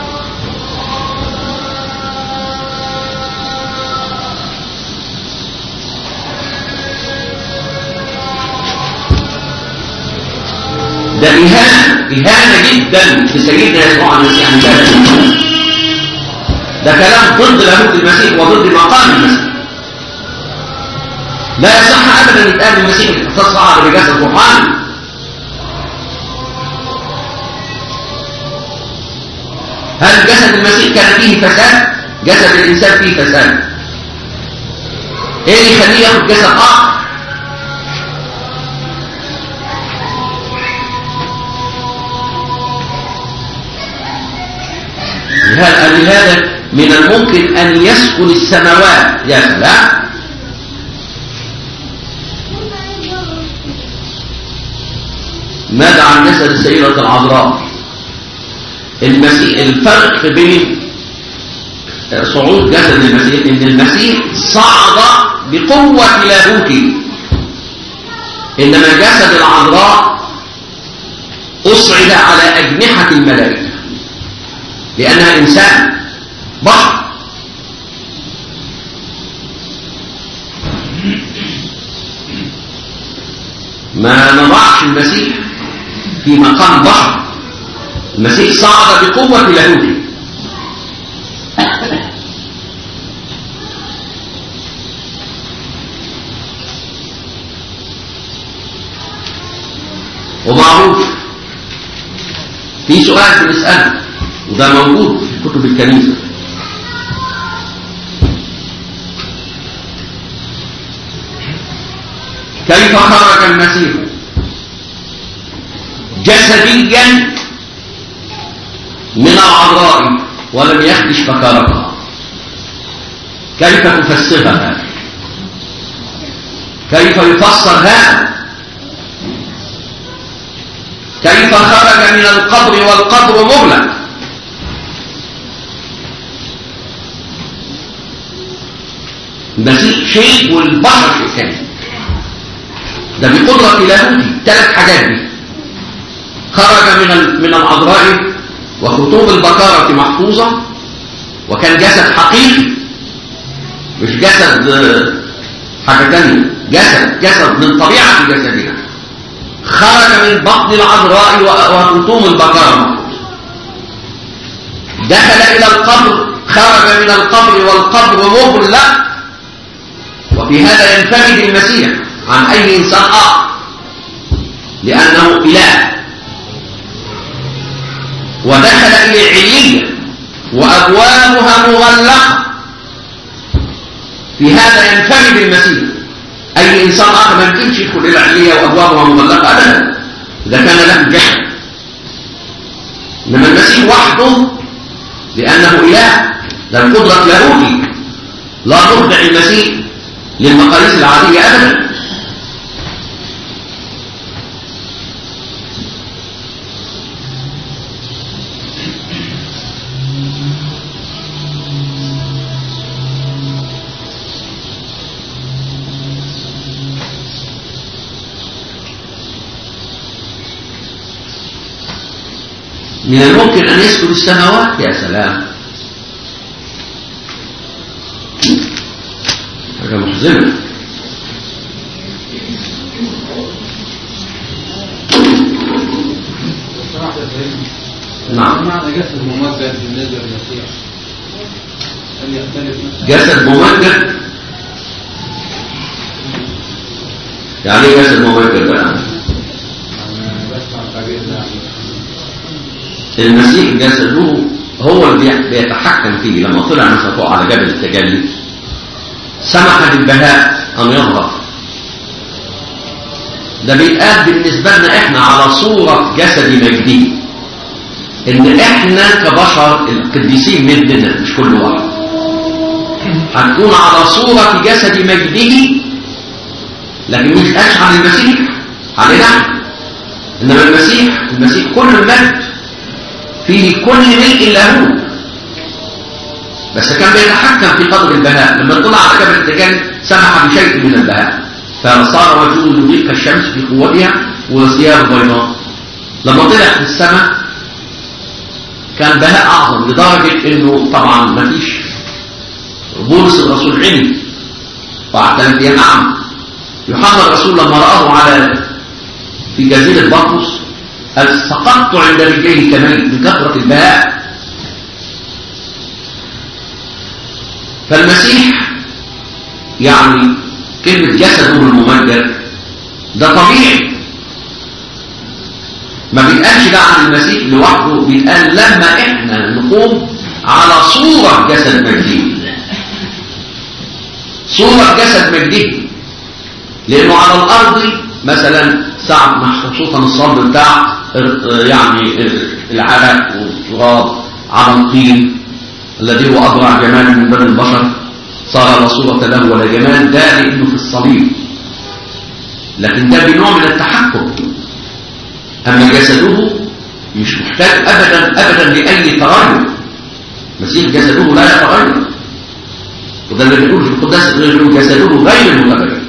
[SPEAKER 1] ده إهانة إهانة جدا في سيدنا يسوع المسيح عن ذلك ده كلام ضد لاهوت المسيح وضد مقام المسيح لا يصح أبدا يتقال المسيح تصعد بجسد روحاني هل جسد المسيح كان فيه فساد؟ جسد الإنسان فيه فساد إيه اللي يخليه ياخد جسد آخر؟ لهذا من الممكن أن يسكن السماوات يا سلام ماذا عن جسد السيدة العذراء المسيح الفرق بين صعود جسد المسيح ان المسيح صعد بقوة لاهوته انما جسد العذراء اصعد على اجنحة الملائكة لانها انسان بشر ما نضعش المسيح في مقام بشر المسيح صعد بقوة لاهوته ومعروف في سؤال بنسأله وده موجود في كتب الكنيسة كيف خرج المسيح جسديا من العذراء ولم يخدش بكارتها كيف تفسرها هذا كيف يفسر هذا كيف خرج من القبر والقبر مغلق المسيح شيء والبشر شيء ثاني ده بقدرة لاهوتي ثلاث حاجات دي خرج من ال- من العذراء وخطوب البكارة محفوظة وكان جسد حقيقي مش جسد آه، حاجة تانية جسد جسد من طبيعة جسدنا خرج من بطن العذراء و- وخطوم البكارة محفوظة دخل إلى القبر خرج من القبر والقبر مغلق وفي هذا ينفرد المسيح عن أي إنسان آخر لأنه إله ودخل إلى العلية وأبوابها مغلقة في هذا ينفرد المسيح أي إنسان آخر ما يمكنش يدخل إلى العلية وأبوابها مغلقة أبدا إذا كان له جسد إنما المسيح وحده لأنه إله له قدرة لاهوتي لا تخضع المسيح للمقاييس العادية أبدا من الممكن أن يسكن السماوات يا سلام حاجة محزنة نعم
[SPEAKER 2] معنى جسد ممجد بالنسبة للمسيح هل يختلف مثلا
[SPEAKER 1] جسد ممجد يعني ايه جسد ممجد بقى
[SPEAKER 2] أنا بسمع التعبير ده
[SPEAKER 1] المسيح جسده هو اللي بي- بيتحكم فيه لما طلع مثلا فوق على جبل التجلي سمح للبهاء ان يظهر ده بيتقال بالنسبه لنا احنا على صوره جسد مجدي ان احنا كبشر القديسين مننا مش كل واحد هنكون على صوره جسد مجده لكن مش قالش عن المسيح علينا احنا. انما المسيح المسيح كل المجد فيه كل ملء اللاهوت بس كان بيتحكم في قدر البهاء لما طلع على جبل التجان سمح بشيء من البهاء فصار وجهه يضيء كالشمس في قوتها وثيابه بيضاء لما طلع في السماء كان بهاء اعظم لدرجه انه طبعا ما فيش بولس الرسول علم وقعد ثلاث ايام اعمى يوحنا الرسول لما راه على في جزيره بطرس قال سقطت عند رجليه كميت من كثره البهاء فالمسيح يعني كلمة جسده الممجد ده طبيعي ما بيتقالش ده عن المسيح لوحده بيتقال لما احنا نقوم على صورة جسد مجدي صورة جسد مجدي لأنه على الأرض مثلا ساعة ما خصوصا الصلب بتاع اه، يعني اه، العرق والتراب على الطين الذي هو أبرع جمال من بني البشر صار لا صورة له ولا جمال ده لأنه في الصليب لكن ده بنوع من التحكم أما جسده مش محتاج أبدا أبدا لأي تغير مسيح جسده لا يتغير وده اللي بنقول في القداس غير جسده غير متغير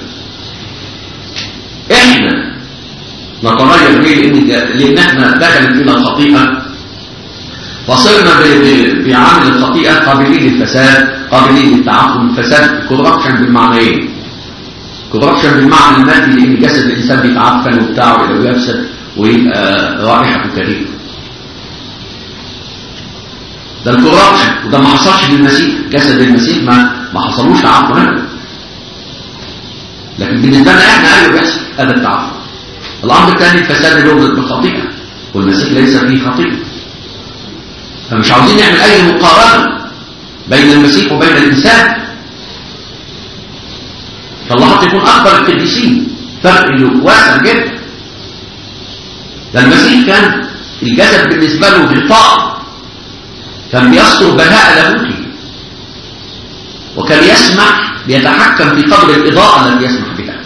[SPEAKER 1] احنا نتغير ليه لان لان احنا دخلت فينا الخطيئه فصرنا ب- ب- بعامل الخطيئه قابلين للفساد قابلين للتعفن الفساد كوربشن بالمعنيين كوربشن بالمعنى المادي لان جسد الانسان بيتعفن وبتاع ويفسد ويبقى رائحته كريهه ده الكوربشن وده ما حصلش بالمسيح جسد المسيح ما ما حصلوش تعفن ابدا لكن بالنسبه لنا احنا ايوه بيحصل هذا التعفن الامر الثاني الفساد اللي هو بالخطيئه والمسيح ليس فيه خطيئه فمش عاوزين نعمل اي مقارنه بين المسيح وبين الانسان فالله حتى يكون اكبر القديسين فرق واسع جدا ده المسيح كان الجسد بالنسبه له غطاء كان بيستر بهاء لاهوته وكان يسمح بيتحكم في قدر الإضاءة التي يسمح بها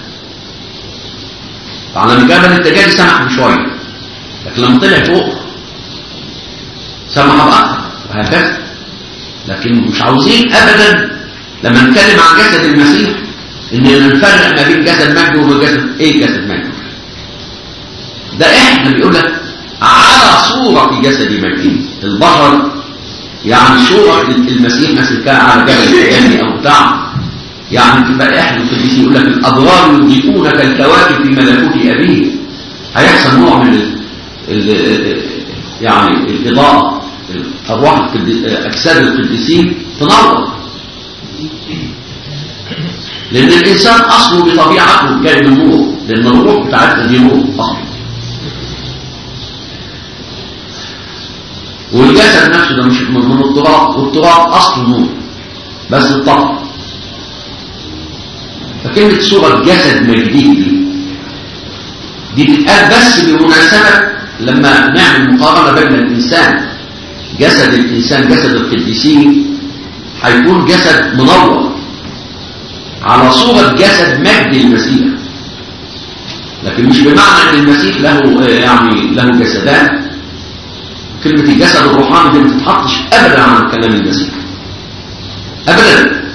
[SPEAKER 1] فعلى جبل التجاري سمح بشوية لكن لما طلع فوق سمح بأكثر وهكذا لكن مش عاوزين أبدا لما نتكلم عن جسد المسيح إن نفرق ما بين جسد مجد وما جسد إيه جسد مجد ده إحنا بيقول لك على صورة جسد مجد البشر يعني صورة المسيح مثل كان على جبل التجاري أو بتاع يعني تبقى احنا القديسين يقول لك الابرار يضيئون كالكواكب في ملكوت ابيه هيحصل نوع من ال ال يعني الاضاءه ارواح القدي- اجساد القديسين تنور لان الانسان اصله بطبيعته جاي من نور لان الروح بتاعتنا دي نور اصلا والجسد نفسه ده مش من من التراب والتراب اصله نور بس الطبع فكلمة صورة جسد مجدي دي دي بتتقال بس بمناسبة لما نعمل مقارنة بين الإنسان جسد الإنسان جسد القديسين هيكون جسد منور على صورة جسد مجد المسيح لكن مش بمعنى ان المسيح له آه، يعني له جسدان كلمة الجسد الروحاني دي ما تتحطش ابدا عن كلام المسيح ابدا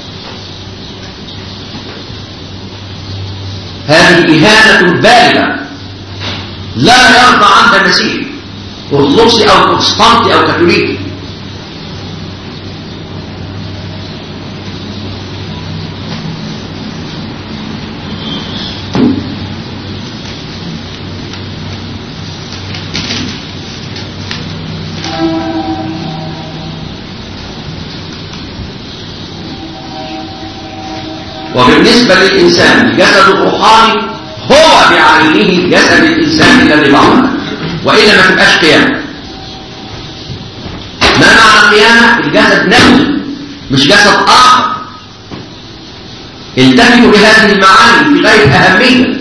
[SPEAKER 1] هذه إهانة بالغة لا يرضى عنها المسيح أرثوذكسي أو بروتستانتي أو كاثوليكي وبالنسبة للإنسان الجسد الروحاني هو بعينه جسد الإنسان الذي بعضنا وإلا ما تبقاش قيامة ما معنى القيامة؟ الجسد نفسه مش جسد آخر التفتوا بهذه المعاني في غاية أهمية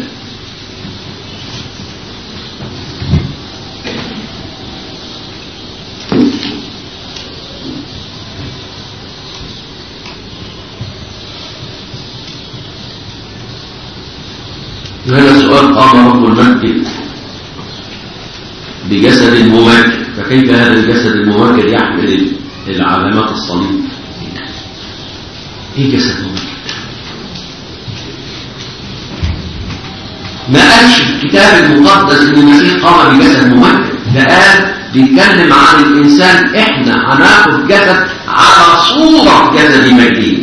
[SPEAKER 1] هذا سؤال قام رب المجد بجسد ممجد فكيف هذا الجسد الممجد يحمل العلامات الصليب ايه جسد ممجد ما قالش في الكتاب المقدس ان المسيح قام بجسد ممجد ده قال بيتكلم عن الانسان احنا هناخد جسد على صوره جسد مجدي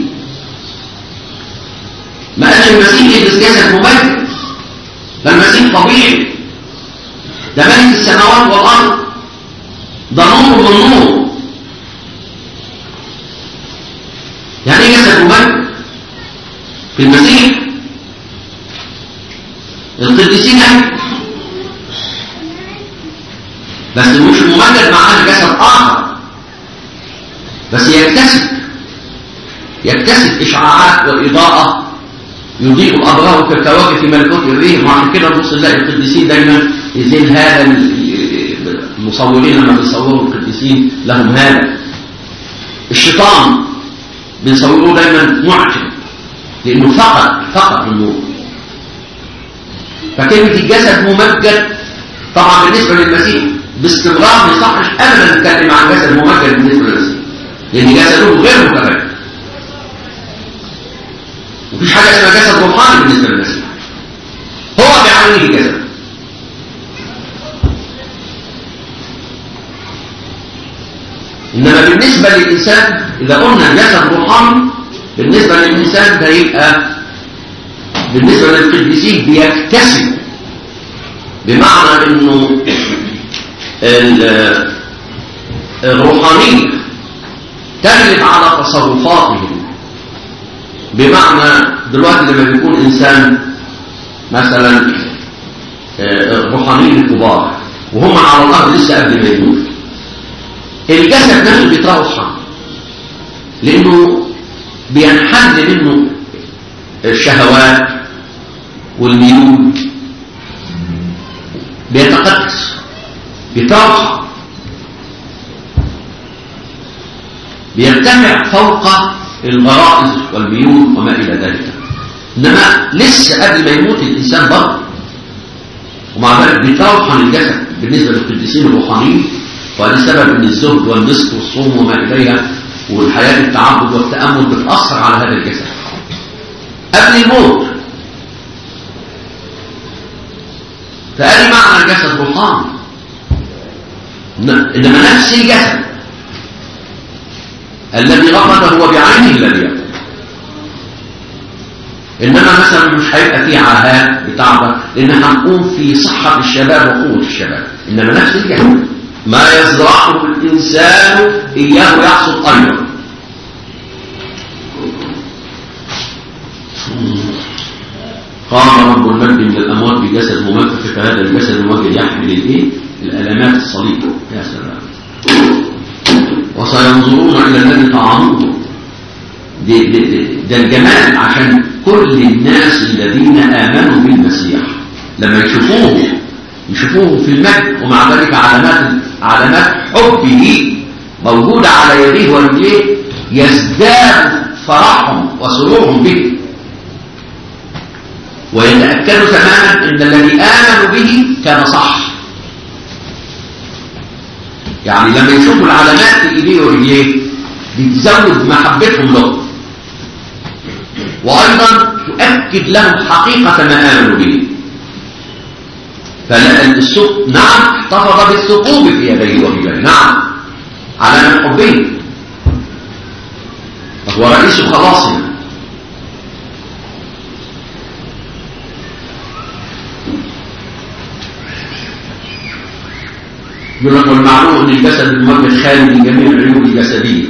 [SPEAKER 1] ما قالش المسيح يلبس جسد ممجد ده المسيح طبيعي ده ملك السماوات والارض ده نور من نور يعني ايه جسد ممجد في المسيح القديسين اهل بس مش ممجد معناه جسد اخر بس يكتسب يكتسب اشعاعات واضاءه يضيء الابرار كالكواكب في ملكوت الريح وعشان كده نبص نلاقي القديسين دايما يزين هذا المصورين لما بيصوروا القديسين لهم هذا الشيطان بنسويه دايما معجب لانه فقد فقد النور فكلمة الجسد ممجد طبعا بالنسبة للمسيح باستمرار ما يصحش ابدا نتكلم عن جسد ممجد بالنسبة للمسيح لان جسده غير متمجد مفيش حاجة اسمها جسد روحاني بالنسبة للمسيح هو بعينه جسد إنما بالنسبة للإنسان إذا قلنا جسد روحاني بالنسبة للإنسان ده يبقى بالنسبة للقديسين بيكتسب بمعنى إنه ال- الروحانية تغلب على تصرفاتهم بمعنى دلوقتي لما بيكون إنسان مثلا آه، روحانيين كبار وهم على الأرض لسه قبل ما يموت الجسد نفسه بيتروحن لأنه بينحل منه الشهوات والميول بيتقدس بيتروحن بيرتفع فوق الغرائز والميول وما إلى ذلك إنما لسه قبل ما يموت الإنسان برضه ومع ذلك بيتروحن الجسد بالنسبة للقديسين الروحانيين وهذا سبب ان الزهد والنسك والصوم وما اليها والحياه التعبد والتامل بتاثر على هذا الجسد قبل الموت فقال معنى الجسد روحاني ن- انما نفس الجسد الذي غفر هو بعينه الذي يقوم انما مثلا مش هيبقى فيه عاهات بتاعبه لان هنقوم في صحه الشباب وقوه الشباب انما نفس الجسد ما يزرعه الانسان اياه يحصد ايضا قام رب المجد من الاموات بجسد ممكن فهذا الجسد الممكن يحمل الايه الالامات الصليب يا سلام وسينظرون الى الذي طعموه دي- دي- دي- ده الجمال عشان كل الناس الذين آمنوا بالمسيح لما يشوفوه يشوفوه في المجد ومع ذلك علامات علامات حبه موجودة على يديه ورجليه يزداد فرحهم وسرورهم به ويتأكدوا تماما ان الذي آمنوا به كان صح يعني لما يشوفوا العلامات في ايديه ورجليه بتزود محبتهم له وأيضا تؤكد لهم حقيقة ما آمنوا به فالسوق نعم احتفظ بالثقوب في يديه ورجليه نعم على من حبه فهو رئيس خلاصنا يقول لك والمعلوم ان الجسد الموجه خالي من جميع العيوب الجسديه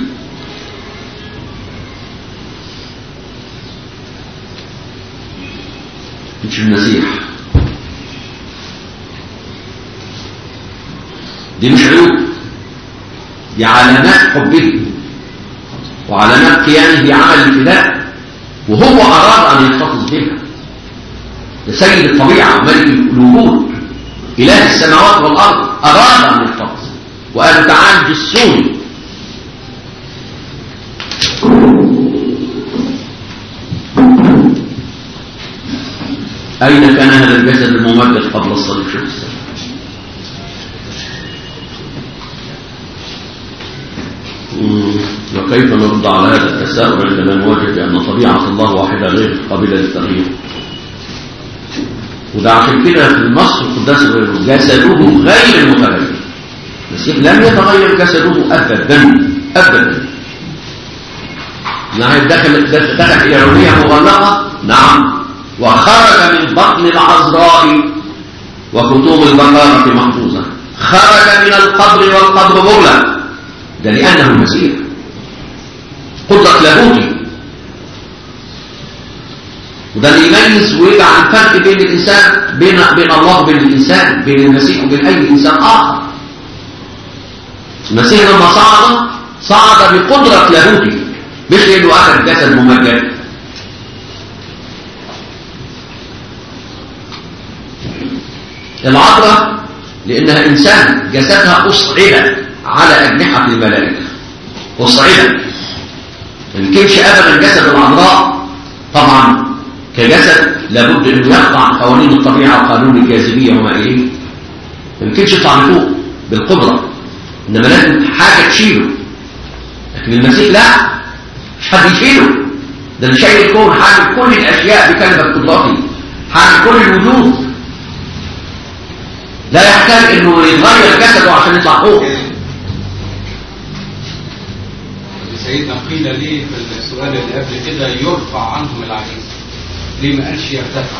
[SPEAKER 1] مش المسيح دي مش عيوب دي علامات حبه وعلامات قيامه بعمل الفداء وهو أراد أن يحتفظ بها ده سيد الطبيعة وملك الوجود إله السماوات والأرض أراد أن يحتفظ وقال تعال جسوني أين كان هذا الجسد الممجد قبل الصليب شوف السلام مم. وكيف نرد على هذا التساؤل عندما نواجه بأن طبيعة الله واحدة غير قابلة للتغيير وده عشان كده في النص القداس جسده غير متغير المسيح لم يتغير جسده أبدا أبدا نعم دخل دخل إلى عرية مغلقة نعم وخرج من بطن العذراء وكتوب البقرة محفوظة خرج من القبر والقبر مغلق ده لأنه المسيح قدرة لاهوتي وده اللي يميز ويجعل الفرق بين الإنسان بين بين الله وبين الإنسان بين المسيح وبين أي إنسان آخر المسيح لما صعد صعد بقدرة لاهوتي مش لأنه أخذ جسد ممجد العذراء لأنها إنسان جسدها أصعد على أجنحة الملائكة أصعد ما يمكنش ابدا جسد العذراء طبعا كجسد لابد انه يخضع قوانين الطبيعه وقانون الجاذبيه وما اليه ما يمكنش يطلع لفوق بالقدره انما لازم حاجه تشيله لكن المسيح لا مش حد يشيله ده اللي شايل الكون حامل كل الاشياء بكلمه قدرته حامل كل الوجود لا يحتاج انه يتغير جسده عشان يطلع فوق
[SPEAKER 4] سيدنا قيل ليه في السؤال اللي قبل كده يرفع عنهم العجز ليه ما قالش يرتفع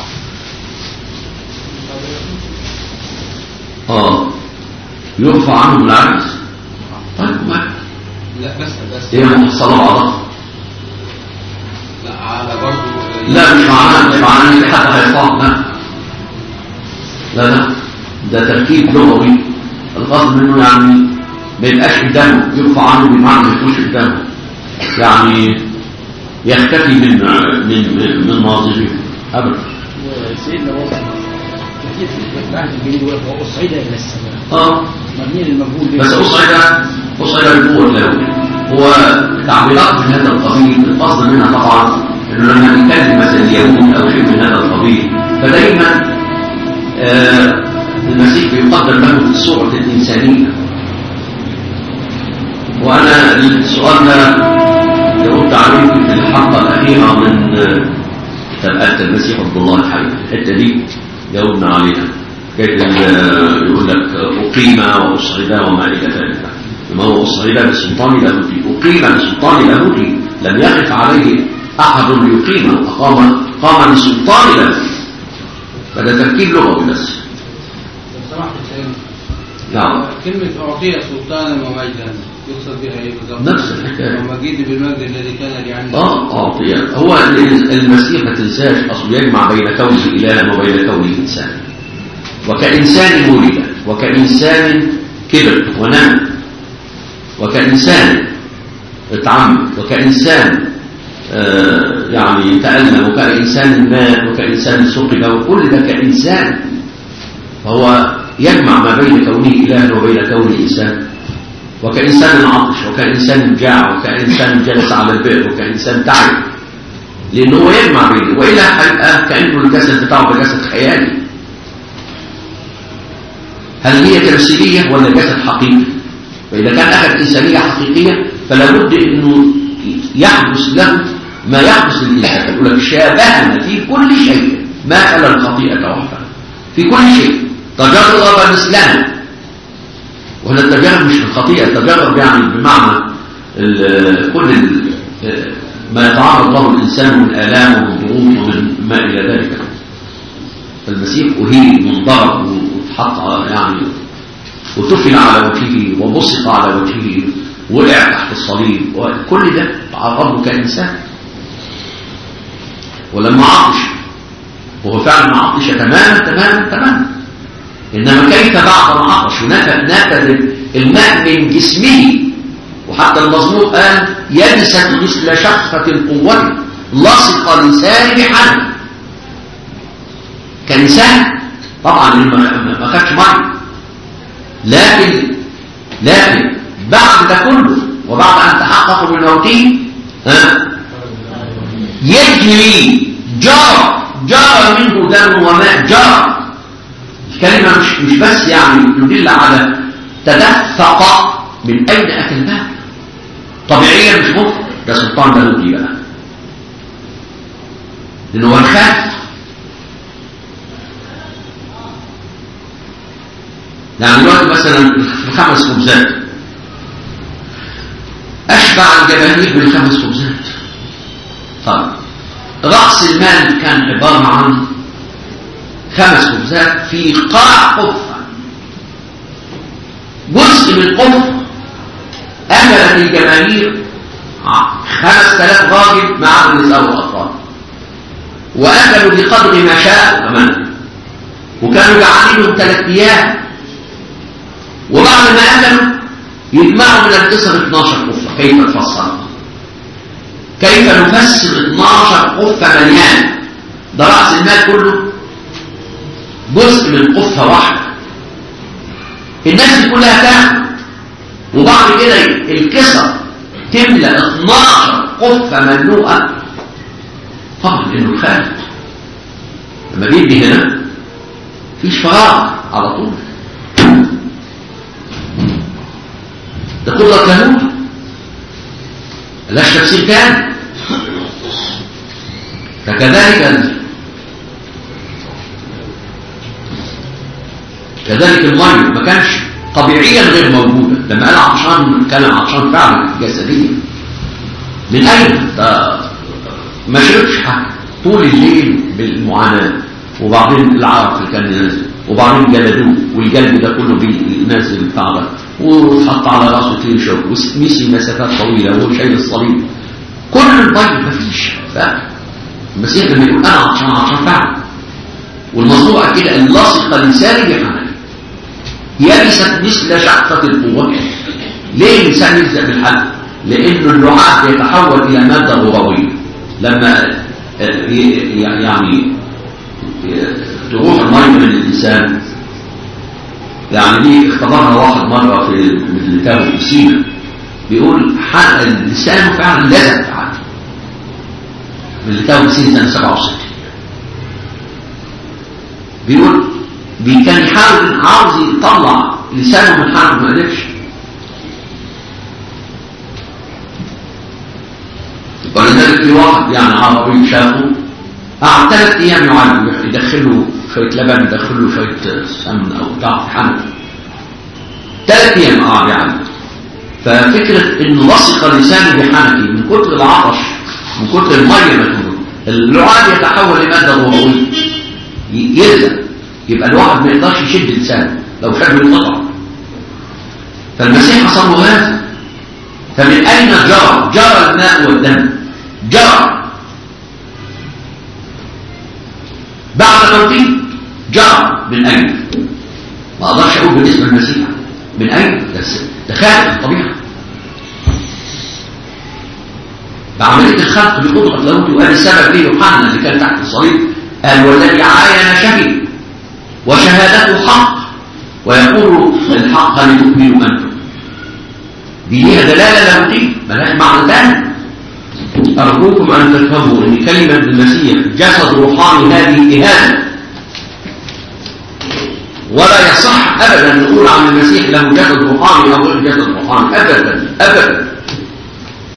[SPEAKER 1] اه يرفع عنهم العجز طيب ما
[SPEAKER 4] لا بس بس
[SPEAKER 1] هي محصله بعضها
[SPEAKER 4] لا على برضه
[SPEAKER 1] لا مش معناه مش معناه ان في حد هيرفعه لا لا لا ده تركيب لغوي القصد منه يعني ما يبقاش قدامه يرفع عنه بمعنى ما يكونش قدامه يعني يختفي من من من, من مواضيعه ابدا
[SPEAKER 3] سيدنا وصل كثير في العهد الجديد وأصعد إلى السماء
[SPEAKER 1] اه
[SPEAKER 3] مبني للمجهول به.
[SPEAKER 1] بس أصعد أصعد بالقوة له هو تعبيرات من هذا القبيل القصد منها طبعا انه لما يتكلم مثلا اليهود او شيء من هذا القبيل فدايما آه المسيح يقدم له في الصورة الإنسانية وأنا السؤال ده جاوبت عليه في الحلقة الأخيرة من آه، كتاب آية المسيح عبد الله الحي الحتة دي جاوبنا عليها كيف ال- يقول لك أقيم وأصعد وما إلى ذلك ما هو أصعد بسلطان لاهوتي أقيم بسلطان لاهوتي لم يقف عليه أحد ليقيمه أقام قام بسلطان لاهوتي فده تركيب لغوي بس
[SPEAKER 4] لو سمحت سيدنا
[SPEAKER 1] نعم
[SPEAKER 4] كلمة أعطي سلطانا ومجدا يقصد بها إيه بالظبط؟
[SPEAKER 1] نفس الحكاية.
[SPEAKER 4] ومجيد بالمجد الذي كان لي عنه
[SPEAKER 1] اه اعطي هو المسيح ما تنساش اصله يجمع بين كونه الها وبين كونه انسانا وكانسان ولد وكانسان كبر ونام وكانسان اتعمد وكانسان آه يعني تألم وكإنسان مات وكإنسان سقط وكل ده كإنسان فهو يجمع ما بين كونه إله وبين كونه إنسان وكإنسان عطش وكإنسان جاع وكإنسان جلس على البئر وكإنسان تعب لأنه هو يجمع بينه وإلا هيبقى كأنه الجسد بتاعه ده جسد خيالي هل هي تمثيلية ولا جسد حقيقي فإذا كان أخذ إنسانية حقيقية فلا بد أنه يحدث له ما يحدث للإنسان يقول لك شابهنا في كل شيء ما خلا الخطيئة وحدها في كل شيء تجرب مثلنا وهنا التجارب مش الخطيئة التجارب يعني بمعنى ال- كل ال- ما يتعرض له الإنسان من آلام ومن ضغوط ومن ما إلى ذلك فالمسيح أهين منضرب واتحط يعني وتفل على وجهه وبصق على وجهه وقع تحت الصليب وكل ده تعرضه كإنسان ولما عطش وهو فعلا عطش تماما تماما تماما إنما كيف بعد ما عطش نفذ نفذ الماء من جسمه وحتى المزمور قال يبست مثل شخة القوة لصق لساني بحنه كإنسان طبعا ما ما خدش ميه لكن لكن بعد ده كله وبعد أن تحققوا بالموتين ها يجري جرى جرى منه دم وماء جرى الكلمة مش, مش بس يعني تدل على تدفق من أين أتى الماء طبيعيا مش ممكن ده سلطان داودي بقى لأنه هو الخاف يعني دلوقتي مثلا الخمس خبزات أشبع الجماهير بالخمس خبزات طيب رأس المال كان عبارة عن خمس خبزات في قاع قفة جزء من قفة أملت الجماهير خمس ثلاث راجل مع النساء والأطفال وأكلوا بقدر ما شاء كمان وكانوا جعانينهم ثلاث أيام وبعد ما أكلوا يجمعوا من الكسر 12 قفة كيف نفسر كيف نفسر 12 قفة مليان ده رأس المال كله جزء من قفة واحدة الناس دي كلها تاكل وبعد كده الكسر تملى 12 قفة مملوءة طبعا لأنه خالق لما بيدي هنا فيش فراغ على طول ده قدرة لاهوت ملاش تفسير تاني فكذلك كذلك المية ما كانش طبيعيا غير موجودة لما قال عطشان كان عطشان فعلا جسديا من أين؟ ده ما شربش حاجة طول الليل بالمعاناة وبعدين العرق اللي كان نازل وبعدين جلدوه والجلد ده كله بينزل بتاع ده واتحط على راسه تين شوك ومشي مسافات طويلة وهو شايل الصليب كل الطيب مفيش فعلا المسيح لما يقول انا عطشان عطشان فعلا والموضوع كده ان لصق لساني بحنان يبست مثل شعقة القوة ليه الإنسان يلزق بالحل؟ لأنه اللعاب يتحول إلى مادة غروية لما يعني تروح المية من الإنسان يعني دي اختبرها واحد مرة في مثل كتابه في سينا بيقول حق اللسان فعلا لزق عنه من كتابه في سينا سنة 67 بيقول بي كان يحاول عاوز يطلع لسانه من حرف ما قدرش ولذلك في واحد يعني عربي شافه قعد ثلاث ايام يعلم يدخله شويه لبن يدخله شويه سمن او بتاع حمل ثلاث ايام قعد يعلم ففكره انه لصق لسانه بحنكي من كتر العطش من كتر الميه ما تمر اللعاب يتحول لماده غرويه يلزق يبقى الواحد ما يقدرش يشد لسانه لو شده ينقطع فالمسيح حصل له هذا فمن اين جرى جرى الماء والدم جرى بعد موته جرى من اين ما اقدرش اقول بالنسبه للمسيح من اين بس ده خارج الطبيعه بعمليه الخلق بقدره لاهوت وقال السبب ليه يوحنا اللي كان تحت الصليب قال والذي عاين شهد وشهادته حق ويقول الحق هل تؤمنوا انتم دي ليها دلاله لاهوتيه ملهاش معنى ثاني ارجوكم ان تفهموا ان كلمه المسيح جسد روحاني هذه اهانه ولا يصح ابدا نقول عن المسيح له جسد روحاني او غير جسد روحاني ابدا ابدا